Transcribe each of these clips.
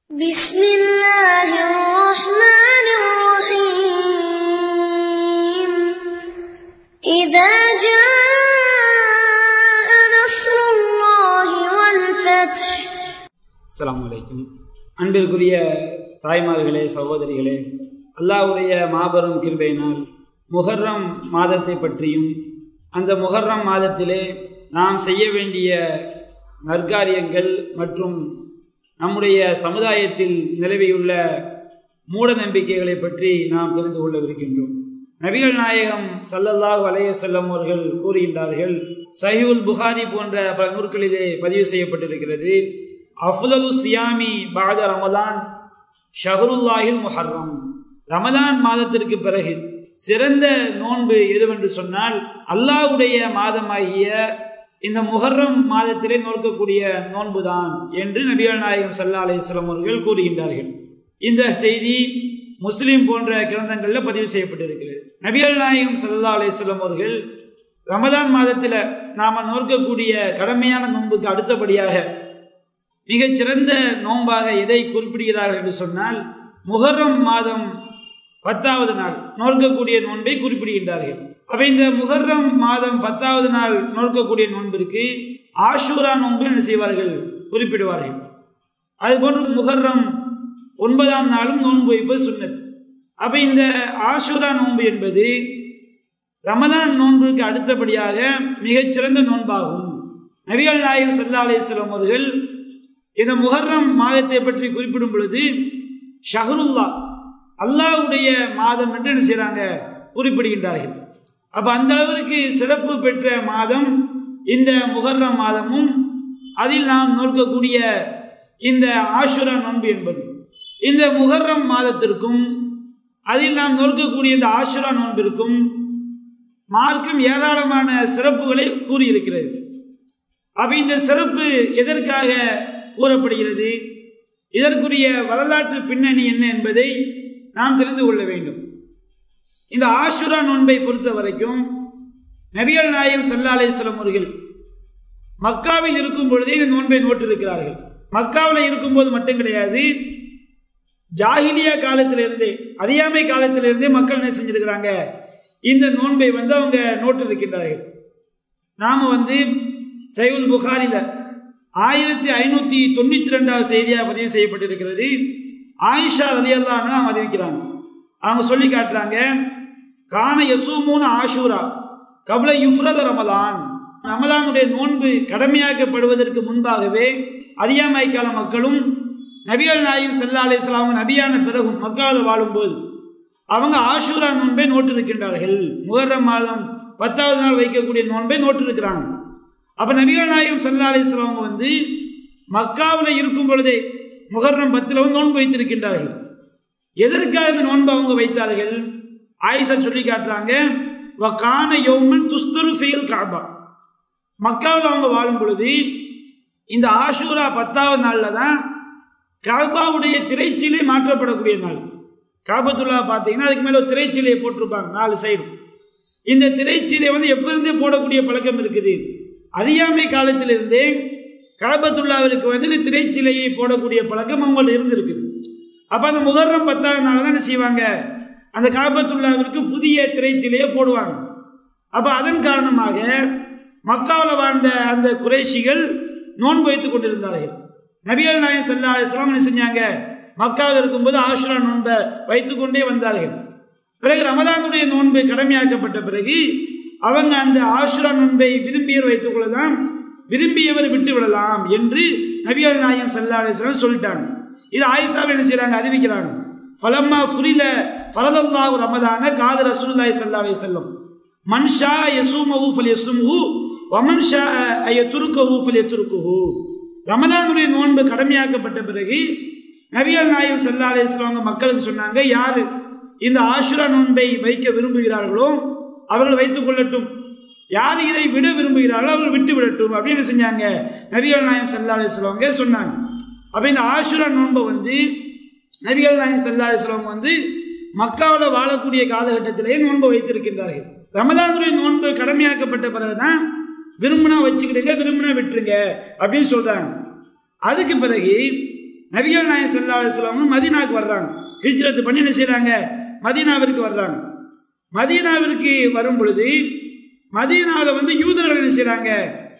بسم الله الرحمن الرحيم إذا جاء نصر الله والفتح அஸ்ஸலாமு அலைக்கும் அன்பிற்குரிய தாய்மார்களே சகோதரிகளே அல்லாஹ்வுடைய மாபெரும் கிருபையினால் முஹர்ரம் மாதத்தை பற்றியும் அந்த முஹர்ரம் மாதத்திலே நாம் செய்ய வேண்டிய நற்காரியங்கள் மற்றும் நம்முடைய சமுதாயத்தில் நிலவியுள்ள மூட நம்பிக்கைகளை பற்றி நாம் தெரிந்து கொள்ளவிருக்கின்றோம் நபிகள் நாயகம் ஸல்லல்லாஹு அலைஹி வஸல்லம் அவர்கள் கூறுகின்றார்கள் சஹீஹுல் புகாரி போன்ற பல நூற்களிலே பதிவு செய்யப்பட்டிருக்கிறது அஃலலு சியாமி பாத ரமதான் ஷஹருல்லாஹில் முஹர்ரம் ரமதான் மாதத்திற்கு பிறகு சிறந்த நோன்பு எதுவென்று சொன்னால் அல்லாஹ்வுடைய மாதமாகிய இந்த முஹர்ரம் மாதத்திலே நோக்கக்கூடிய நோன்புதான் என்று நபிகள் நாயகம் சல்லா அலிஸ்லாம் அவர்கள் கூறுகின்றார்கள் இந்த செய்தி முஸ்லிம் போன்ற கிரந்தங்களில் பதிவு செய்யப்பட்டிருக்கிறது நபிகள் நாயகம் சல்லா அலிஸ்லாம் அவர்கள் ரமதான் மாதத்தில் நாம நோக்கக்கூடிய கடமையான நோன்புக்கு அடுத்தபடியாக மிகச் சிறந்த நோன்பாக எதை குறிப்பிடுகிறார்கள் என்று சொன்னால் முஹர்ரம் மாதம் பத்தாவது நாள் நோக்கக்கூடிய நோன்பை குறிப்பிடுகின்றார்கள் அப்ப இந்த முஹர்ரம் மாதம் பத்தாவது நாள் நோக்கக்கூடிய நோன்பிற்கு ஆஷூரா நோன்பு என்ன செய்வார்கள் குறிப்பிடுவார்கள் அதுபோன்று முஹர்ரம் ஒன்பதாம் நாளும் நோன்பு வைப்பது சுன்னத் அப்ப இந்த ஆஷூரா நோன்பு என்பது ரமதான் நோன்புக்கு அடுத்தபடியாக மிகச்சிறந்த நோன்பாகும் நபிகள் நாயகம் சல்லா அலிஸ்லாம் அவர்கள் இந்த முஹர்ரம் மாதத்தை பற்றி குறிப்பிடும் பொழுது ஷஹருல்லா அல்லாஹ்வுடைய மாதம் என்று என்ன செய்கிறாங்க குறிப்பிடுகின்றார்கள் அப்போ அந்த அளவிற்கு சிறப்பு பெற்ற மாதம் இந்த முஹர்ரம் மாதமும் அதில் நாம் நோக்கக்கூடிய இந்த ஆஷுரா நோன்பு என்பது இந்த முஹர்ரம் மாதத்திற்கும் அதில் நாம் நோக்கக்கூடிய இந்த ஆஷுரா நோன்பிற்கும் மார்க்கம் ஏராளமான சிறப்புகளை கூறியிருக்கிறது அப்ப இந்த சிறப்பு எதற்காக கூறப்படுகிறது இதற்குரிய வரலாற்று பின்னணி என்ன என்பதை நாம் தெரிந்து கொள்ள வேண்டும் இந்த ஆஷுரா நோன்பை பொறுத்த வரைக்கும் நபிகள் நாயம் சல்லா அலிஸ்லாம் அவர்கள் மக்காவில் இருக்கும் பொழுதே இந்த நோன்பை நோட்டிருக்கிறார்கள் மக்காவில் இருக்கும்போது மட்டும் கிடையாது ஜாகிலியா காலத்திலிருந்தே அறியாமை காலத்திலிருந்தே மக்கள் என்ன செஞ்சிருக்கிறாங்க இந்த நோன்பை வந்து அவங்க நோட்டு இருக்கின்றார்கள் நாம வந்து சைவுல் புகாரில ஆயிரத்தி ஐநூத்தி தொண்ணூத்தி ரெண்டாவது செய்தியாக பதிவு செய்யப்பட்டிருக்கிறது ஆயிஷா ரதியல்லான்னு அவங்க அறிவிக்கிறாங்க அவங்க சொல்லி காட்டுறாங்க கான யசூமூன ஆஷூரா கபல யுஃப்ரத ரமலான் ரமலானுடைய நோன்பு கடமையாக்கப்படுவதற்கு முன்பாகவே அறியாமை கால மக்களும் நபிகள் நாயும் செல்லா அலிஸ்லாம் நபியான பிறகும் மக்காவில் வாழும்போது அவங்க ஆஷூரா நோன்பை நோட்டிருக்கின்றார்கள் முகர்ரம் மாதம் பத்தாவது நாள் வைக்கக்கூடிய நோன்பை நோட்டிருக்கிறாங்க அப்ப நபிகள் நாயகம் சல்லா அலிஸ்லாம் வந்து மக்காவில் இருக்கும் பொழுதே முகர்ணம் பத்தில் வந்து நோன்பு வைத்திருக்கின்றார்கள் எதற்காக இந்த நோன்பு அவங்க வைத்தார்கள் ஆயிஷா சொல்லி காட்டுறாங்க கான யோமன் துஸ்துரு ஃபெயில் காபா மக்காவில் அவங்க வாழும் பொழுது இந்த ஆஷூரா பத்தாவது நாளில் தான் காபாவுடைய திரைச்சீலை மாற்றப்படக்கூடிய நாள் காபத்துல்லா பார்த்தீங்கன்னா அதுக்கு மேலே ஒரு திரைச்சீலையை போட்டிருப்பாங்க நாலு சைடு இந்த திரைச்சீலை வந்து எப்போ இருந்தே போடக்கூடிய பழக்கம் இருக்குது அறியாமை காலத்திலிருந்தே கலபத்துல்லாவிற்கு வந்து இந்த திரைச்சிலையை போடக்கூடிய பழக்கம் அவங்கள்ட்ட இருந்திருக்குது அப்போ அந்த முகர்றம் பத்தாவது நாள் தான் என்ன செய்வாங்க அந்த காபத்துல்லாவிற்கு புதிய திரைச்சிலையை போடுவாங்க அப்போ அதன் காரணமாக மக்காவில் வாழ்ந்த அந்த குறைஷிகள் நோன்பு வைத்துக் கொண்டிருந்தார்கள் நபிகள் நாயன் சல்லா அலிஸ்லாம் என்ன செஞ்சாங்க மக்காவில் இருக்கும்போது ஆசுரா நோன்பை வைத்துக்கொண்டே வந்தார்கள் பிறகு ரமதானுடைய நோன்பு கடமையாக்கப்பட்ட பிறகு அவங்க அந்த ஆசுரா நோன்பை விரும்பியவர் வைத்துக் கொள்ளலாம் விரும்பியவர் விட்டு விடலாம் என்று நபிகள் நாயம் சல்லா அலிஸ்லாம் சொல்லிட்டாங்க இது ஆயிஷாவை என்ன செய்யறாங்க அறிவிக்கிறாங்க ஃபலம்மா ஃபுரில ஃபலதல்லாஹு ரமதான காது ரசூலுல்லாஹி ஸல்லல்லாஹு அலைஹி வஸல்லம் மன் ஷா யஸூமஹு ஃபல்யஸும்ஹு வமன் ஷா அயத்ருக்கஹு ஃபல்யத்ருக்குஹு ரமதானுடைய நோன்பு கடமையாக்கப்பட்ட பிறகு நபிகள் நாயம் ஸல்லல்லாஹு அலைஹி வஸல்லம் மக்களுக்கு சொன்னாங்க யாரு இந்த ஆஷுரா நோன்பை வைக்க விரும்புகிறார்களோ அவர்கள் வைத்துக் கொள்ளட்டும் யார் இதை விட விரும்புகிறார்களோ அவர்கள் விட்டு விடட்டும் அப்படின்னு செஞ்சாங்க நபிகள் நாயம் சல்லா அலிஸ்லாங்க சொன்னாங்க அப்போ இந்த ஆஷுரா நோன்பை வந்து நபிகள் நாயம் சல்லா அலிஸ்லாம் வந்து மக்காவில் வாழக்கூடிய காலகட்டத்திலேயே நோன்பை வைத்திருக்கின்றார்கள் ரமதானுடைய நோன்பு கடமையாக்கப்பட்ட பிறகுதான் விரும்பினா வச்சுக்கிடுங்க விரும்பினா விட்டுருங்க அப்படின்னு சொல்றாங்க அதுக்கு பிறகு நபிகள் நாயகம் ஸல்லல்லாஹு அலைஹி வஸல்லம் மதீனாவுக்கு வர்றாங்க ஹிஜ்ரத் பண்ணி என்ன செய்றாங்க மதீனாவிற்கு வர்றாங்க மதீனாவிற்கு வரும் பொழுது மதீனாவில் வந்து யூதர்கள் என்ன செய்றாங்க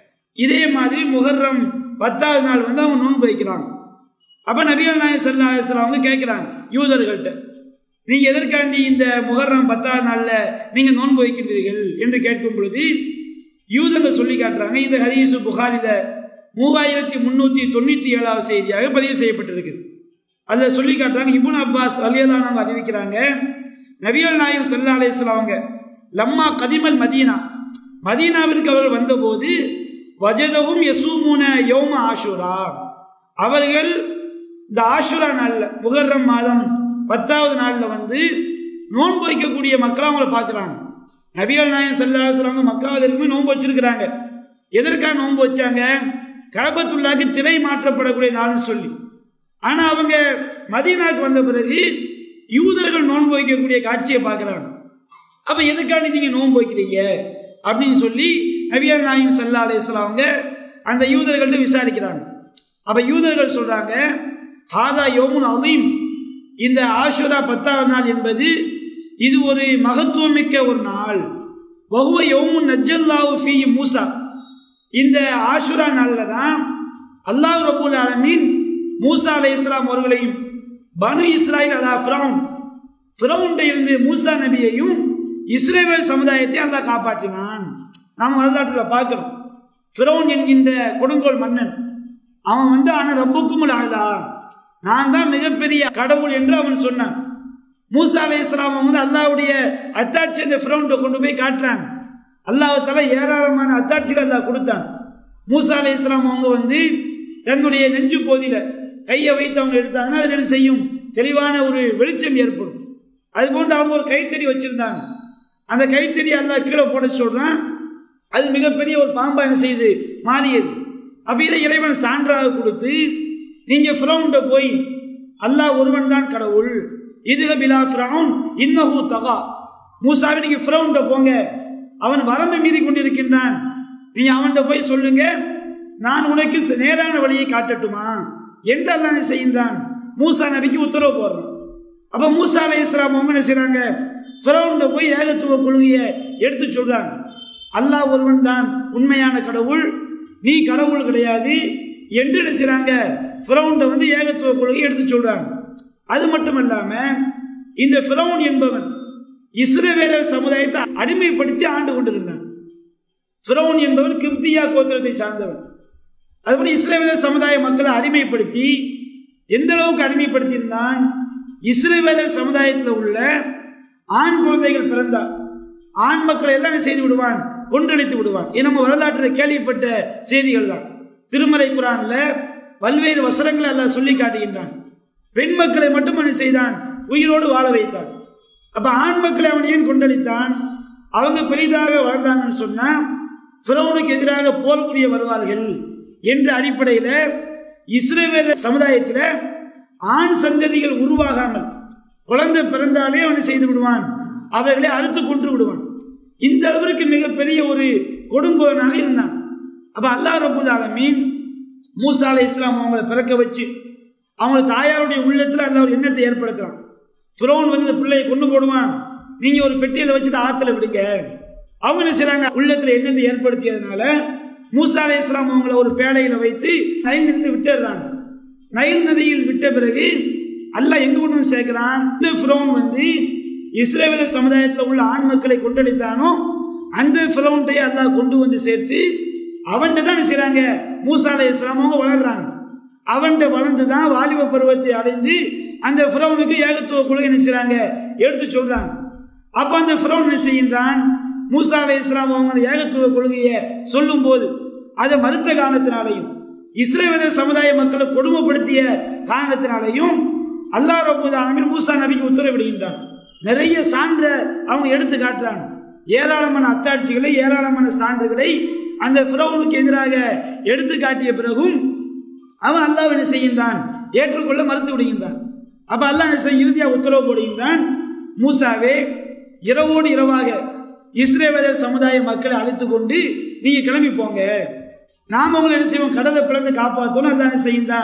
இதே மாதிரி முகர்ரம் பத்தாவது நாள் வந்து அவங்க நோன்பு வைக்கிறாங்க அப்ப நபிகள் நாயகம் ஸல்லல்லாஹு அலைஹி வஸல்லம் வந்து கேட்குறாங்க யூதர்கள்ட்ட நீங்க எதற்காண்டி இந்த முகர்ரம் பத்தாவது நாள்ல நீங்க நோன்பு வைக்கின்றீர்கள் என்று கேட்கும் பொழுது யூதர்கள் சொல்லி காட்டுறாங்க இந்த ஹதீஸு புகாரில மூவாயிரத்தி முன்னூத்தி தொண்ணூத்தி ஏழாவது செய்தியாக பதிவு செய்யப்பட்டிருக்குது அதில் சொல்லி காட்டுறாங்க இபுன் அப்பாஸ் அலியதானவங்க அறிவிக்கிறாங்க நபிகள் நாயம் சல்லா அலிஸ்லாம் அவங்க லம்மா கதிமல் மதீனா மதீனாவிற்கு அவர்கள் வந்தபோது வஜதகும் யசூமுன யோம ஆஷுரா அவர்கள் இந்த ஆஷுரா நாள்ல முகர்ரம் மாதம் பத்தாவது நாள்ல வந்து நோன்பு வைக்கக்கூடிய மக்கள் அவங்கள பார்க்குறாங்க நபிகள் நாயம் சல்லா அலிஸ்லாம் மக்காவில் இருக்குமே நோன்பு வச்சிருக்கிறாங்க எதற்காக நோன்பு வச்சாங்க கபத்துள்ளாக்கு திரை மாற்றப்படக்கூடிய நாள்னு சொல்லி ஆனா அவங்க மதீனாக்கு வந்த பிறகு யூதர்கள் நோன்பு வைக்கக்கூடிய காட்சியை பார்க்குறாங்க அப்ப எதுக்காண்டி நீங்க நோன்பு வைக்கிறீங்க அப்படின்னு சொல்லி நபியா நாயும் சல்லா அலிஸ்லாம் அவங்க அந்த யூதர்கள்ட்ட விசாரிக்கிறாங்க அப்ப யூதர்கள் சொல்றாங்க ஹாதா யோமுன் அலீம் இந்த ஆஷுரா பத்தாவது நாள் என்பது இது ஒரு மகத்துவமிக்க ஒரு நாள் வகுவ யோமுன் நஜ்ஜல்லாவு ஃபீ மூசா இந்த ஆஷுரா நாள்ல தான் அல்லாஹ் ரபுல் ஆலமீன் மூசா அலை இஸ்லாம் அவர்களையும் பனு இஸ்ராயில் அலா ஃபிரவுன் ஃபிரவுண்ட இருந்து மூசா நபியையும் இஸ்ரேல் சமுதாயத்தை அல்லாஹ் காப்பாற்றினான் நாம் வரலாற்றில் பார்க்கிறோம் ஃபிரவுன் என்கின்ற கொடுங்கோல் மன்னன் அவன் வந்து ஆனால் ரப்புக்கும் ஆகலா நான் தான் மிகப்பெரிய கடவுள் என்று அவன் சொன்னான் மூசா அலை இஸ்லாம் வந்து அல்லாவுடைய அத்தாட்சி அந்த ஃபிரவுண்ட கொண்டு போய் காட்டுறாங்க அல்லாஹால ஏராளமான அத்தாட்சிகள் அல்லாஹ் கொடுத்தான் மூசா அலை இஸ்லாம் அவங்க வந்து தன்னுடைய நெஞ்சு போதில கையை வைத்து அவங்க எடுத்தாங்கன்னா அதில் என்ன செய்யும் தெளிவான ஒரு வெளிச்சம் ஏற்படும் அது போன்று அவங்க ஒரு கைத்தறி வச்சிருந்தாங்க அந்த கைத்தறி அல்லாஹ் கீழே போட சொல்றான் அது மிகப்பெரிய ஒரு பாம்பா என்ன செய்யுது மாறியது அப்ப இதை இறைவன் சான்றாக கொடுத்து நீங்க ஃபிரௌன்ட்ட போய் அல்லாஹ் ஒருவன் தான் கடவுள் இதுல பிலா ஃபிரௌன் இன்னஹு தகா மூசாவை நீங்க ஃபிரௌன்ட்ட போங்க அவன் வரம்பு மீறி கொண்டிருக்கின்றான் நீங்க அவன்கிட்ட போய் சொல்லுங்க நான் உனக்கு நேரான வழியை காட்டட்டுமா என்று அல்லாஹ் செய்கின்றான் மூசா நபிக்கு உத்தரவு போடுறான் அப்ப மூசா அலை இஸ்லாம் அவங்க என்ன செய்றாங்க ஃபிரௌன்ட்ட போய் ஏகத்துவ கொள்கையை எடுத்து சொல்றாங்க அல்லாஹ் ஒருவன் தான் உண்மையான கடவுள் நீ கடவுள் கிடையாது என்று என்ன செய்றாங்க ஃபிரௌன்ட்ட வந்து ஏகத்துவ கொள்கையை எடுத்து சொல்றாங்க அது மட்டும் இல்லாம இந்த ஃபிரௌன் என்பவன் இஸ்ரவேலர் சமுதாயத்தை அடிமைப்படுத்தி ஆண்டு கொண்டிருந்தான் ஃபிரௌன் என்பவன் கிப்தியா கோத்திரத்தை சார்ந்தவன் அதுபோல இஸ்ரேவேலர் சமுதாய மக்களை அடிமைப்படுத்தி எந்த அளவுக்கு அடிமைப்படுத்தி இருந்தான் இஸ்ரேவேலர் சமுதாயத்தில் உள்ள ஆண் குழந்தைகள் பிறந்தால் ஆண் மக்களை எல்லாம் செய்து விடுவான் கொன்றளித்து விடுவான் இது நம்ம வரலாற்றில் கேள்விப்பட்ட செய்திகள் தான் திருமலை குரான்ல பல்வேறு வசனங்களை எல்லாம் சொல்லி காட்டுகின்றான் பெண் மக்களை மட்டும் அவன் செய்தான் உயிரோடு வாழ வைத்தான் அப்ப ஆண் மக்களை அவன் ஏன் கொண்டளித்தான் அவங்க பெரிதாக வாழ்ந்தாங்கன்னு சொன்னா பிறவனுக்கு எதிராக போர் புரிய வருவார்கள் என்ற அடிப்படையில் இஸ்ரேவேல சமுதாயத்தில் ஆண் சந்ததிகள் உருவாகாமல் குழந்தை பிறந்தாலே அவனை செய்து விடுவான் அவர்களை அறுத்து கொன்று விடுவான் இந்த அளவிற்கு மிகப்பெரிய ஒரு கொடுங்கோலனாக இருந்தான் அப்ப அல்லாஹ் ரபுல் ஆலமீன் மூசா அலை இஸ்லாம் அவங்களை பிறக்க வச்சு அவங்க தாயாருடைய உள்ளத்துல அல்ல ஒரு எண்ணத்தை ஏற்படுத்துறான் ஃபிரோன் வந்து இந்த பிள்ளையை கொண்டு போடுவான் நீங்க ஒரு பெட்டியில வச்சு ஆத்துல விடுங்க அவங்க என்ன செய்றாங்க உள்ளத்துல எண்ணத்தை ஏற்படுத்தியதுனால மூசா அலை இஸ்லாம் அவங்கள ஒரு பேழையில வைத்து நைல் இருந்து விட்டுறாங்க நைல் நதியில் விட்ட பிறகு அல்லாஹ் எங்க கொண்டு வந்து சேர்க்கிறான் இந்த ஃபிரோன் வந்து இஸ்ரேவேல சமுதாயத்தில் உள்ள ஆண் மக்களை கொண்டளித்தானோ அந்த ஃபிரௌன்ட்டையே அல்லாஹ் கொண்டு வந்து சேர்த்து அவன்கிட்ட தான் என்ன செய்றாங்க மூசா அலை இஸ்லாம் அவங்க வளர்றாங்க அவன்கிட்ட வளர்ந்து தான் வாலிப பருவத்தை அடைந்து அந்த ஃபிரௌனுக்கு ஏகத்துவ கொள்கை என்ன செய்றாங்க எடுத்து சொல்றாங்க அப்ப அந்த ஃபிரௌன் என்ன செய்கின்றான் மூசா அலை இஸ்லாம் அவங்க அந்த ஏகத்துவ கொள்கையை சொல்லும் போது அதை மறுத்த காரணத்தினாலையும் இஸ்ரேவேல சமுதாய மக்களை கொடுமைப்படுத்திய காரணத்தினாலையும் அல்லாஹ் ரபுல் ஆலமீன் மூசா நபிக்கு உத்தரவிடுகின்றான் நிறைய சான்ற அவங்க எடுத்து காட்டுறாங்க ஏராளமான அத்தாட்சிகளை ஏராளமான சான்றுகளை அந்த ஃபிரௌனுக்கு எதிராக எடுத்து காட்டிய பிறகும் அவன் அல்லாஹ் என்ன செய்கின்றான் ஏற்றுக்கொள்ள மறுத்து விடுகின்றான் அப்ப அல்லாஹ் என்ன செய்ய இறுதியாக உத்தரவு போடுகின்றான் மூசாவே இரவோடு இரவாக இஸ்ரேவேலர் சமுதாய மக்களை அழைத்து கொண்டு நீங்க கிளம்பி போங்க நாம உங்களை என்ன செய்வோம் கடலை பிளந்து காப்பாற்றணும் அல்லாஹ் என்ன செய்கின்றான்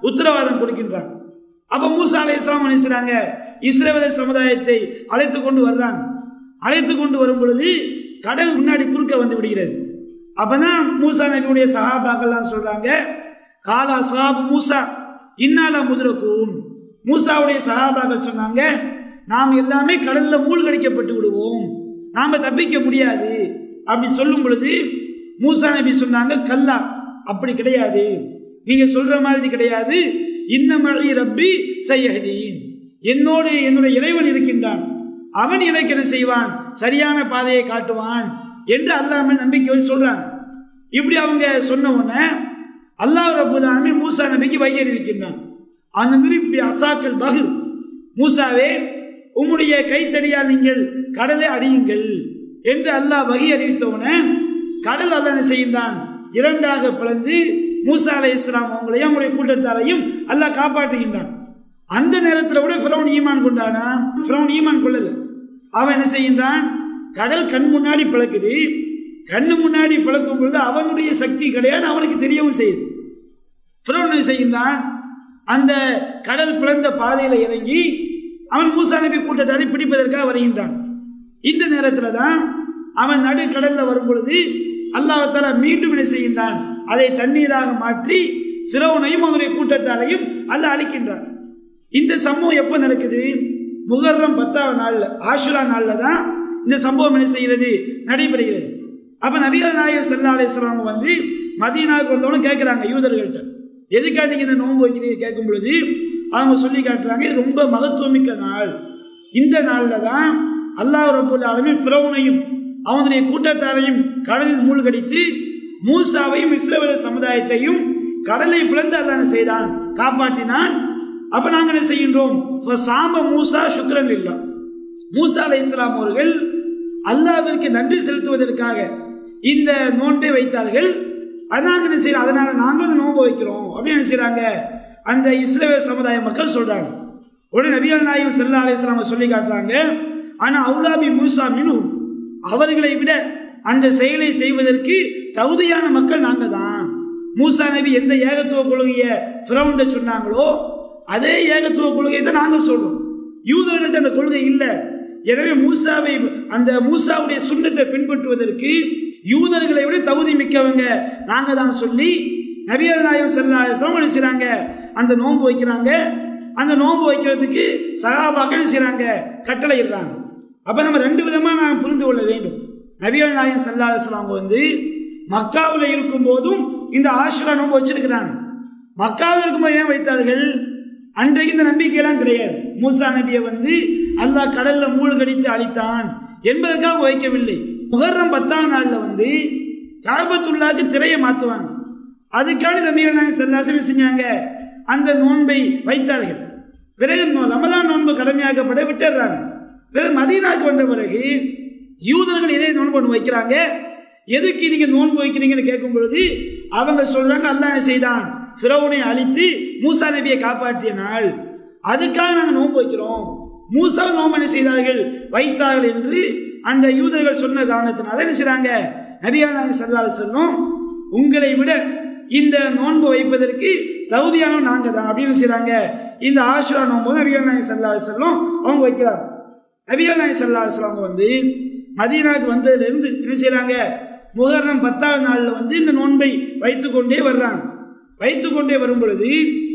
உத்தரவாதம் கொடுக்கின்றான் அப்ப மூசா அலை இஸ்லாம் நினைச்சாங்க இஸ்ரேல சமுதாயத்தை அழைத்து கொண்டு வர்றாங்க அழைத்து கொண்டு வரும் பொழுது கடல் முன்னாடி குறுக்க வந்து விடுகிறது அப்பதான் மூசா நபியுடைய சகாபாக்கள்லாம் சொல்றாங்க காலா சாபு மூசா இன்னால முதுரக்கூன் மூசாவுடைய சகாபாக்கள் சொன்னாங்க நாம் எல்லாமே கடல்ல மூழ்கடிக்கப்பட்டு விடுவோம் நாம தப்பிக்க முடியாது அப்படி சொல்லும் பொழுது மூசா நபி சொன்னாங்க கல்லா அப்படி கிடையாது நீங்க சொல்ற மாதிரி கிடையாது இன்னமழி ரப்பி சையஹதீன் என்னோடு என்னுடைய இறைவன் இருக்கின்றான் அவன் எனக்கு என்ன செய்வான் சரியான பாதையை காட்டுவான் என்று அல்லாம நம்பிக்கை வச்சு சொல்றான் இப்படி அவங்க சொன்ன உடனே அல்லாஹ் ரபுல்லாமே மூசா நபிக்கு வகை அறிவிக்கின்றான் அந்த திருப்பி அசாக்கல் பகு மூசாவே உம்முடைய கைத்தடியால் நீங்கள் கடலை அடியுங்கள் என்று அல்லாஹ் வகை அறிவித்தவுடனே கடல் அல்லாஹ் என்ன செய்கின்றான் இரண்டாக பிளந்து மூசா அலை இஸ்லாம் அவங்களையும் அவங்களுடைய கூட்டத்தாரையும் அல்லாஹ் காப்பாற்றுகின்றான் அந்த நேரத்தில் கூட ஃபிரௌன் ஈமான் கொண்டானா ஃபிரௌன் ஈமான் கொள்ளல அவன் என்ன செய்கின்றான் கடல் கண் முன்னாடி பிளக்குது கண்ணு முன்னாடி பிளக்கும் பொழுது அவனுடைய சக்தி கிடையாது அவனுக்கு தெரியவும் செய்யுது ஃபிரௌன் என்ன செய்கின்றான் அந்த கடல் பிளந்த பாதையில இறங்கி அவன் மூசா நபி கூட்டத்தாரை பிடிப்பதற்காக வருகின்றான் இந்த நேரத்தில் தான் அவன் நடு கடல்ல வரும் பொழுது அல்லாஹால மீண்டும் என்ன செய்கின்றான் அதை தண்ணீராக மாற்றி ஃபிரௌனையும் அவனுடைய கூட்டத்தாரையும் அல்லாஹ் அழிக்கின்றான் இந்த சம்பவம் எப்போ நடக்குது முகர்ரம் பத்தாவது நாள்ல ஆஷுரா நாள்ல தான் இந்த சம்பவம் என்ன செய்கிறது நடைபெறுகிறது அப்ப நபிகள் நாயகர் சல்லா அலிஸ்லாம் வந்து மதீனாவுக்கு வந்தவனும் கேட்கிறாங்க யூதர்கள்ட்ட எதுக்காக நீங்க இந்த நோன்பு வைக்கிறீங்க கேட்கும் பொழுது அவங்க சொல்லி காட்டுறாங்க இது ரொம்ப மகத்துவமிக்க நாள் இந்த நாள்ல தான் அல்லாஹ் ரபுல் ஆலமின் ஃபிரௌனையும் அவனுடைய கூட்டத்தாரையும் கடலில் மூழ்கடித்து மூசாவையும் இஸ்ரேல சமுதாயத்தையும் கடலை பிளந்து அல்லாஹ் செய்தான் காப்பாற்றினான் அப்ப நாங்க என்ன செய்கின்றோம் சாம மூசா சுக்ரன் இல்லா மூசா அலை இஸ்லாம் அவர்கள் அல்லாவிற்கு நன்றி செலுத்துவதற்காக இந்த நோன்பை வைத்தார்கள் அதான் என்ன செய்யறோம் அதனால நாங்களும் இந்த நோன்பு வைக்கிறோம் அப்படின்னு என்ன செய்யறாங்க அந்த இஸ்ரேல் சமுதாய மக்கள் சொல்றாங்க உடனே நபிகள் நாயகம் செல்லா அலி இஸ்லாம சொல்லி காட்டுறாங்க ஆனா அவுலாபி மூசா மினு அவர்களை விட அந்த செயலை செய்வதற்கு தகுதியான மக்கள் நாங்க தான் மூசா நபி எந்த ஏகத்துவ கொள்கையை ஃபிரௌண்ட சொன்னாங்களோ அதே ஏகத்துவ கொள்கையை தான் நாங்க சொல்றோம் யூதர்கள்ட்ட அந்த கொள்கை இல்லை எனவே மூசாவை அந்த மூசாவுடைய சுண்ணத்தை பின்பற்றுவதற்கு யூதர்களை விட தகுதி மிக்கவங்க நாங்க தான் சொல்லி நபியல் நாயம் செல்லா சிரமணம் செய்றாங்க அந்த நோன்பு வைக்கிறாங்க அந்த நோன்பு வைக்கிறதுக்கு சகாபாக்கள் செய்றாங்க கட்டளை இடுறாங்க அப்ப நம்ம ரெண்டு விதமா நாம் புரிந்து கொள்ள வேண்டும் நபியல் நாயம் செல்லா அவங்க வந்து மக்காவில் இருக்கும் போதும் இந்த ஆசுரா நோன்பு வச்சிருக்கிறாங்க மக்காவில் இருக்கும்போது ஏன் வைத்தார்கள் அன்றைக்கு இந்த நம்பிக்கையெல்லாம் கிடையாது மூசா நபியை வந்து அல்லாஹ் கடல்ல மூழ்கடித்து அழித்தான் என்பதற்காக வைக்கவில்லை முகர்ரம் பத்தாம் நாள்ல வந்து காபத்துள்ளாக்கு திரையை மாற்றுவாங்க அதுக்காக நபிகள் நாயகம் செல்லாசமே செஞ்சாங்க அந்த நோன்பை வைத்தார்கள் பிறகு ரமலான் நோன்பு கடமையாக்கப்பட விட்டுறாங்க பிறகு மதீனாக்கு வந்த பிறகு யூதர்கள் இதே நோன்பு ஒன்று வைக்கிறாங்க எதுக்கு நீங்க நோன்பு வைக்கிறீங்கன்னு கேட்கும் பொழுது அவங்க சொல்றாங்க அல்லாஹ் என்ன செய்தான் ஃபிரௌனை அழித்து மூசா நபியை காப்பாற்றிய நாள் அதுக்காக நாங்கள் நோன்பு வைக்கிறோம் மூசா நோன்பு என்ன செய்தார்கள் வைத்தார்கள் என்று அந்த யூதர்கள் சொன்ன காரணத்தினால என்ன செய்றாங்க நபிகள் நாயகம் சல்லால சொன்னோம் உங்களை விட இந்த நோன்பு வைப்பதற்கு தகுதியானவன் நாங்க தான் அப்படின்னு செய்றாங்க இந்த ஆசுரா நோன்பு நபிகள் நாயகம் சல்லால சொல்லும் அவங்க வைக்கிறாங்க நபிகள் நாயகம் சல்லா அவங்க வந்து மதீனாவுக்கு வந்ததுல இருந்து என்ன செய்றாங்க முகர்ணம் பத்தாவது நாள்ல வந்து இந்த நோன்பை வைத்துக்கொண்டே வர்றாங்க வைத்துக்கொண்டே வரும் பொழுது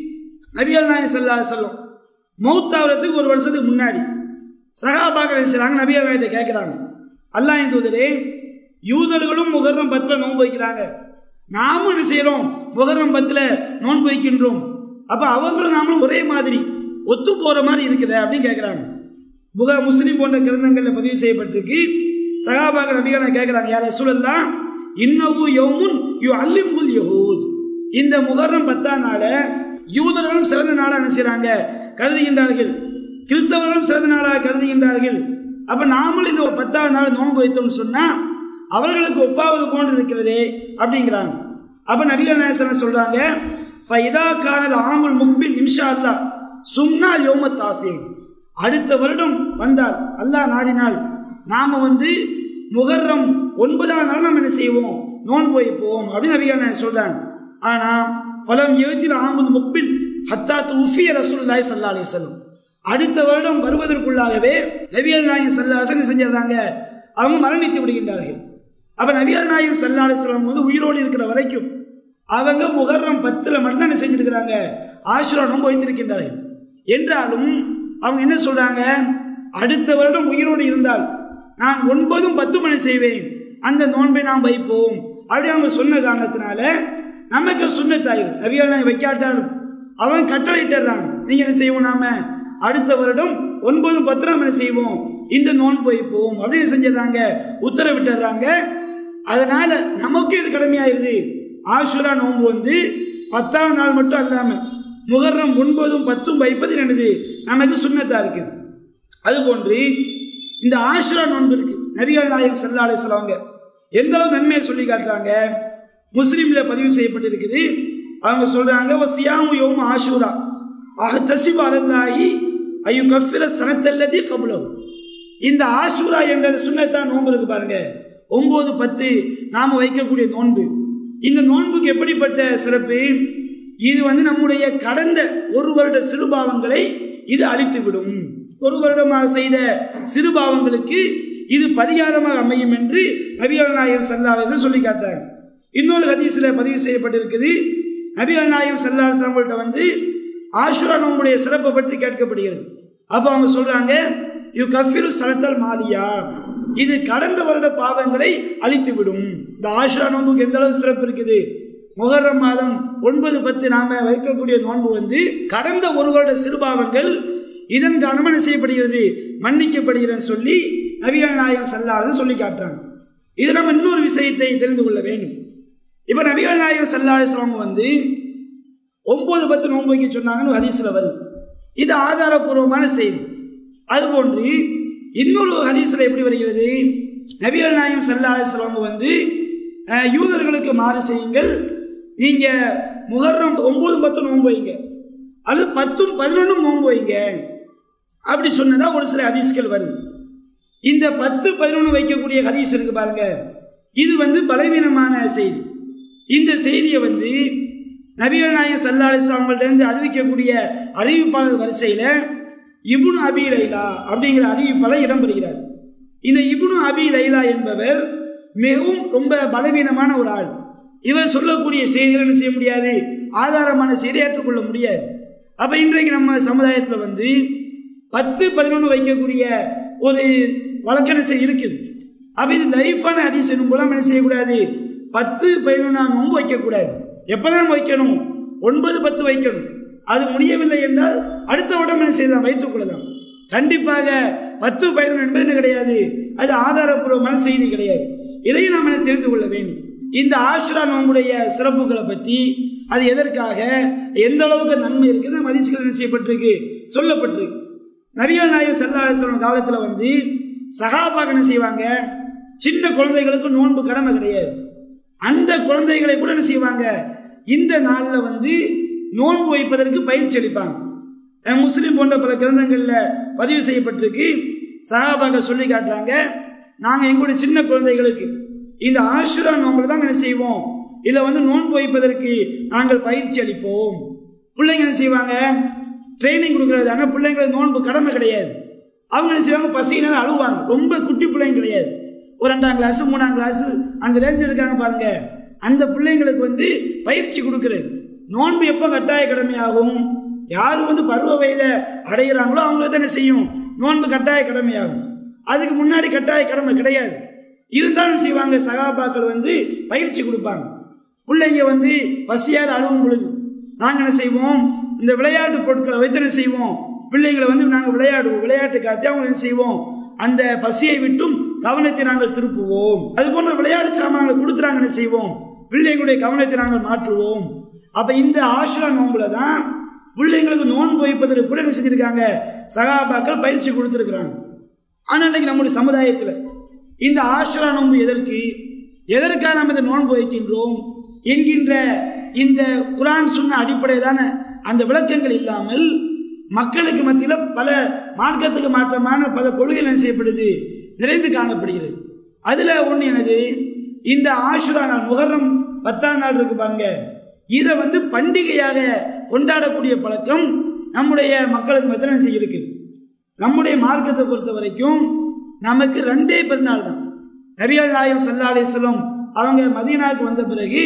நபிகள் நாயகம் சல்லா சொல்லும் மௌத்தாவரத்துக்கு ஒரு வருஷத்துக்கு முன்னாடி சகாபாக்கள் என்ன செய்றாங்க நபிகள் நாயகத்தை கேட்கிறாங்க அல்லாஹ் தூதரே யூதர்களும் முகர்ணம் பத்துல நோன்பு வைக்கிறாங்க நாமும் என்ன செய்யறோம் முகர்ணம் பத்துல நோன்பு வைக்கின்றோம் அப்ப அவங்களும் நாமளும் ஒரே மாதிரி ஒத்து போற மாதிரி இருக்குதே அப்படின்னு கேட்கிறாங்க புகா முஸ்லிம் போன்ற கிரந்தங்கள்ல பதிவு செய்யப்பட்டிருக்கு சகாபாக நபிகள் கேட்கிறாங்க யார சூழல்லாம் இன்னவு யௌமுன் யு அல்லிமுல் யஹூத் இந்த முகர்ரம் பத்தாம் நாள யூதர்களும் சிறந்த நாளா என்ன செய்றாங்க கருதுகின்றார்கள் கிறிஸ்தவர்களும் சிறந்த நாளாக கருதுகின்றார்கள் அப்ப நாமளும் இந்த பத்தாவது நாள் நோன்பு வைத்தோம்னு சொன்னா அவர்களுக்கு ஒப்பாவது போன்று இருக்கிறதே அப்படிங்கிறாங்க அப்ப நபிகள் நாயசன் சொல்றாங்க ஃபைதா கானது ஆமுல் முக்பில் இன்ஷா அல்லா சும்னா யோம தாசேன் அடுத்த வருடம் வந்தால் அல்லாஹ் நாடினால் நாம வந்து முகர்ரம் ஒன்பதாம் நாள் நம்ம என்ன செய்வோம் நோன்பு வைப்போம் அப்படின்னு நபிகள் நாயகம் சொல்றாங்க ஆனா ஃபலம் எழுத்தில் ஆமுல் முக்பில் ஹத்தா துஃபிய ரசூலுல்லாஹி ஸல்லல்லாஹு அலைஹி வஸல்லம் அடுத்த வருடம் வருவதற்குள்ளாகவே நபிகள் நாயகம் ஸல்லல்லாஹு அலைஹி வஸல்லம் செஞ்சிடறாங்க அவங்க மரணித்து விடுகின்றார்கள் அப்ப நபிகள் நாயகம் ஸல்லல்லாஹு அலைஹி வஸல்லம் வந்து உயிரோடு இருக்கிற வரைக்கும் அவங்க முகர்ரம் பத்துல மட்டும்தான் என்ன செஞ்சிருக்கிறாங்க ஆசுரா நோன்பு வைத்திருக்கின்றார்கள் என்றாலும் அவங்க என்ன சொல்றாங்க அடுத்த வருடம் உயிரோடு இருந்தால் நான் ஒன்பதும் பத்து மணி செய்வேன் அந்த நோன்பை நாம் வைப்போம் அப்படி அவங்க சொன்ன காரணத்தினால நமக்கு சுண்ணத்தாயிரும் நபிகள் நாயகம் வைக்காட்டாலும் அவன் கட்டளையிட்டுறான் நீங்க என்ன செய்வோம் நாம அடுத்த வருடம் ஒன்பதும் பத்து நாம என்ன செய்வோம் இந்த நோன்பு வைப்போம் அப்படின்னு செஞ்சிடறாங்க உத்தரவிட்டுறாங்க அதனால நமக்கு இது கடமையாயிருது ஆசுரா நோன்பு வந்து பத்தாம் நாள் மட்டும் அல்லாம முகர்ரம் ஒன்பதும் பத்தும் வைப்பது என்னது நமக்கு சுண்ணத்தா இருக்கு அதுபோன்று இந்த ஆசுரா நோன்பு இருக்கு நபிகள் நாயகம் சல்லா அலிஸ்லாங்க எந்த அளவு நன்மையை சொல்லி காட்டுறாங்க முஸ்லீம்ல பதிவு செய்யப்பட்டிருக்குது அவங்க சொல்றாங்க வசியாமு யோம ஆஷூரா ஆக தசிபு அலந்தாயி ஐயோ கஃபிர சனத்தல்லதி கபுலம் இந்த ஆசூரா என்ற சுண்ணத்தான் நோன்பு இருக்கு பாருங்க ஒன்பது பத்து நாம வைக்கக்கூடிய நோன்பு இந்த நோன்புக்கு எப்படிப்பட்ட சிறப்பு இது வந்து நம்முடைய கடந்த ஒரு வருட சிறுபாவங்களை இது அழித்துவிடும் ஒரு வருடமாக செய்த சிறுபாவங்களுக்கு இது பரிகாரமாக அமையும் என்று நபிகள் நாயகம் சல்லாசன் சொல்லி காட்டுறாங்க இன்னொரு ஹதீஸில் பதிவு செய்யப்பட்டிருக்குது நபிகள் நாயகம் சல்லாசன் அவங்கள்ட்ட வந்து ஆஷுரா நோம்புடைய சிறப்பை பற்றி கேட்கப்படுகிறது அப்போ அவங்க சொல்றாங்க யு கஃபிரு சலத்தல் மாலியா இது கடந்த வருட பாவங்களை அழித்துவிடும் இந்த ஆஷுரா நோன்புக்கு எந்த அளவு சிறப்பு இருக்குது முகர்ரம் மாதம் ஒன்பது பத்து நாம வைக்கக்கூடிய நோன்பு வந்து கடந்த ஒரு வருட சிறுபாவங்கள் இதன் காரணமாக என்ன செய்யப்படுகிறது மன்னிக்கப்படுகிறது சொல்லி நபிகள் நாயகம் சல்லாத சொல்லி காட்டுறாங்க இது நம்ம இன்னொரு விஷயத்தை தெரிந்து கொள்ள வேண்டும் இப்ப நபிகள் நாயகம் சல்லாசவங்க வந்து ஒன்பது பத்து நோன்பு வைக்க சொன்னாங்கன்னு ஹதீஸ்ல வருது இது ஆதாரபூர்வமான செய்தி அதுபோன்று இன்னொரு ஹதீஸ்ல எப்படி வருகிறது நபிகள் நாயகம் சல்லா அலிஸ்லாம வந்து அஹ், யூதர்களுக்கு மாறு செய்யுங்கள் நீங்க முகர்ரம் ஒன்பது பத்து நோன்பு வைங்க அல்லது பத்தும் பதினொன்றும் நோன்பு வைங்க அப்படி சொன்னதா ஒரு சில ஹதீஸ்கள் வருது இந்த பத்து பதினொன்று வைக்கக்கூடிய ஹதீஸ் இருக்கு பாருங்க இது வந்து பலவீனமான செய்தி இந்த செய்தியை வந்து நபிகள் நாயகம் சல்லா அலிஸ்லாமங்கள்டேருந்து அறிவிக்கக்கூடிய அறிவிப்பாளர் வரிசையில் இப்னு அபி லைலா அப்படிங்கிற அறிவிப்பாளர் இடம்பெறுகிறார் இந்த இப்னு அபி லைலா என்பவர் மிகவும் ரொம்ப பலவீனமான ஒரு ஆள் இவர் சொல்லக்கூடிய செய்திகள் என்ன செய்ய முடியாது ஆதாரமான செய்தியை ஏற்றுக்கொள்ள முடியாது அப்ப இன்றைக்கு நம்ம சமுதாயத்தில் வந்து பத்து பதினொன்று வைக்கக்கூடிய ஒரு வழக்கென செய் இருக்குது அப்ப இது லைஃபான ஹதீஸ் என்னும் மூலம் என்ன செய்யக்கூடாது பத்து பதினொன்று நோன்பு வைக்கக்கூடாது எப்போதான் நம்ம வைக்கணும் ஒன்பது பத்து வைக்கணும் அது முடியவில்லை என்றால் அடுத்த உடம்பு என்ன செய்யலாம் வைத்துக் கொள்ளலாம் கண்டிப்பாக பத்து பதினொன்று என்பது என்ன கிடையாது அது ஆதாரப்பூர்வமான செய்தி கிடையாது இதையும் நாம் என்ன தெரிந்து கொள்ள வேண்டும் இந்த ஆஷ்ரா நோம்புடைய சிறப்புகளை பற்றி அது எதற்காக எந்த அளவுக்கு நன்மை இருக்குது மதிச்சுகள் என்ன செய்யப்பட்டிருக்கு சொல்லப்பட்டிருக்கு நபிகள் நாயகம் செல்லாசன காலத்தில் வந்து சகாபாக என்ன செய்வாங்க சின்ன குழந்தைகளுக்கு நோன்பு கடமை கிடையாது அந்த குழந்தைகளை கூட என்ன செய்வாங்க இந்த நாளில் வந்து நோன்பு வைப்பதற்கு பயிற்சி அளிப்பாங்க அஹ் முஸ்லிம் போன்ற பல கிரந்தங்களில் பதிவு செய்யப்பட்டிருக்கு சகாபாக சொல்லி காட்டுறாங்க நாங்கள் எங்களுடைய சின்ன குழந்தைகளுக்கு இந்த ஆசுரா நோம்பில் தான் என்ன செய்வோம் இதில் வந்து நோன்பு வைப்பதற்கு நாங்கள் பயிற்சி அளிப்போம் பிள்ளைங்க என்ன செய்வாங்க ட்ரைனிங் கொடுக்கறது ஆனால் பிள்ளைங்களுக்கு நோன்பு கடமை கிடையாது அவங்க என்ன செய்வாங்க பசியினால அழுவாங்க ரொம்ப குட்டி பிள்ளைங்க கிடையாது ஒரு ரெண்டாம் கிளாஸ் மூணாம் கிளாஸ் அந்த ரேஞ்சில் இருக்காங்க பாருங்க அந்த பிள்ளைங்களுக்கு வந்து பயிற்சி கொடுக்கறது நோன்பு எப்போ கட்டாய கடமையாகும் யார் வந்து பருவ வயதை அடைகிறாங்களோ அவங்களுக்கு தான் என்ன செய்யும் நோன்பு கட்டாய கடமையாகும் அதுக்கு முன்னாடி கட்டாய கடமை கிடையாது இருந்தாலும் செய்வாங்க சகாபாக்கள் வந்து பயிற்சி கொடுப்பாங்க பிள்ளைங்க வந்து பசியாத அழுவும் பொழுது நாங்கள் என்ன செய்வோம் இந்த விளையாட்டு பொருட்களை வைத்து என்ன செய்வோம் பிள்ளைங்களை வந்து நாங்கள் விளையாடுவோம் விளையாட்டு காத்தி அவங்க என்ன செய்வோம் அந்த பசியை விட்டும் கவனத்தை நாங்கள் திருப்புவோம் அது போன்ற விளையாட்டு சாமான்களை கொடுத்து என்ன செய்வோம் பிள்ளைங்களுடைய கவனத்தை நாங்கள் மாற்றுவோம் அப்ப இந்த ஆசிரா நோன்புல தான் பிள்ளைங்களுக்கு நோன்பு வைப்பதற்கு கூட என்ன செஞ்சிருக்காங்க சகாபாக்கள் பயிற்சி கொடுத்துருக்குறாங்க ஆனால் இன்னைக்கு நம்முடைய சமுதாயத்தில் இந்த ஆஷ்ரா நோன்பு எதற்கு எதற்காக நாம் இந்த நோன்பு வைக்கின்றோம் என்கின்ற இந்த குரான் சொன்ன அடிப்படையிலான அந்த விளக்கங்கள் இல்லாமல் மக்களுக்கு மத்தியில் பல மார்க்கத்துக்கு மாற்றமான பல கொள்கைகள் என்ன செய்யப்படுது நிறைந்து காணப்படுகிறது அதில் ஒன்று என்னது இந்த ஆஷுரா நாள் முகர்ரம் பத்தாம் நாள் இருக்கு பாருங்க இதை வந்து பண்டிகையாக கொண்டாடக்கூடிய பழக்கம் நம்முடைய மக்களுக்கு மத்திய செய்ய இருக்குது நம்முடைய மார்க்கத்தை பொறுத்த வரைக்கும் நமக்கு ரெண்டே பெருநாள் தான் நபிகள் நாயம் சல்லா அலிஸ்லம் அவங்க மதீனாவுக்கு வந்த பிறகு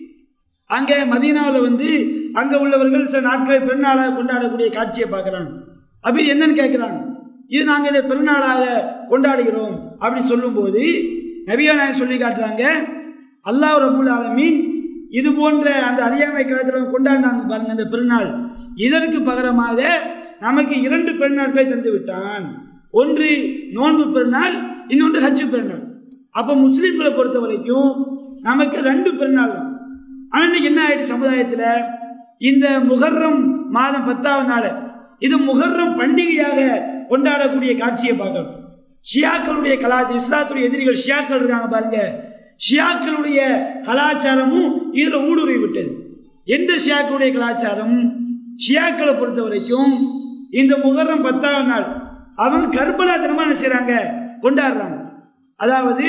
அங்கே மதீனாவில் வந்து அங்கே உள்ளவர்கள் சில நாட்களை பெருநாளாக கொண்டாடக்கூடிய காட்சியை பார்க்குறாங்க அப்படி என்னன்னு கேட்குறாங்க இது நாங்கள் இதை பெருநாளாக கொண்டாடுகிறோம் அப்படி சொல்லும்போது நபியா நாயகம் சொல்லி காட்டுறாங்க அல்லாஹ் ரபுல் ஆலமீன் இது போன்ற அந்த அறியாமை காலத்தில் கொண்டாடினாங்க பாருங்க அந்த பெருநாள் இதற்கு பகரமாக நமக்கு இரண்டு பெருநாட்களை தந்து விட்டான் ஒன்று நோன்பு பெருநாள் இன்னொன்று ஹஜ்ஜு பெருநாள் அப்போ முஸ்லீம்களை பொறுத்த வரைக்கும் நமக்கு ரெண்டு பெருநாள் தான் ஆனால் இன்னைக்கு என்ன ஆயிடுச்சு சமுதாயத்தில் இந்த முகர்ரம் மாதம் பத்தாவது நாள் இது முகர்ரம் பண்டிகையாக கொண்டாடக்கூடிய காட்சியை பார்க்கணும் ஷியாக்களுடைய கலாச்சாரம் இஸ்லாத்துடைய எதிரிகள் ஷியாக்கள் இருக்காங்க பாருங்க ஷியாக்களுடைய கலாச்சாரமும் இதில் ஊடுருவி விட்டது எந்த ஷியாக்களுடைய கலாச்சாரம் ஷியாக்களை பொறுத்த வரைக்கும் இந்த முகர்ரம் பத்தாவது நாள் அவங்க கர்பலா தினமா என்ன செய்றாங்க கொண்டாடுறாங்க அதாவது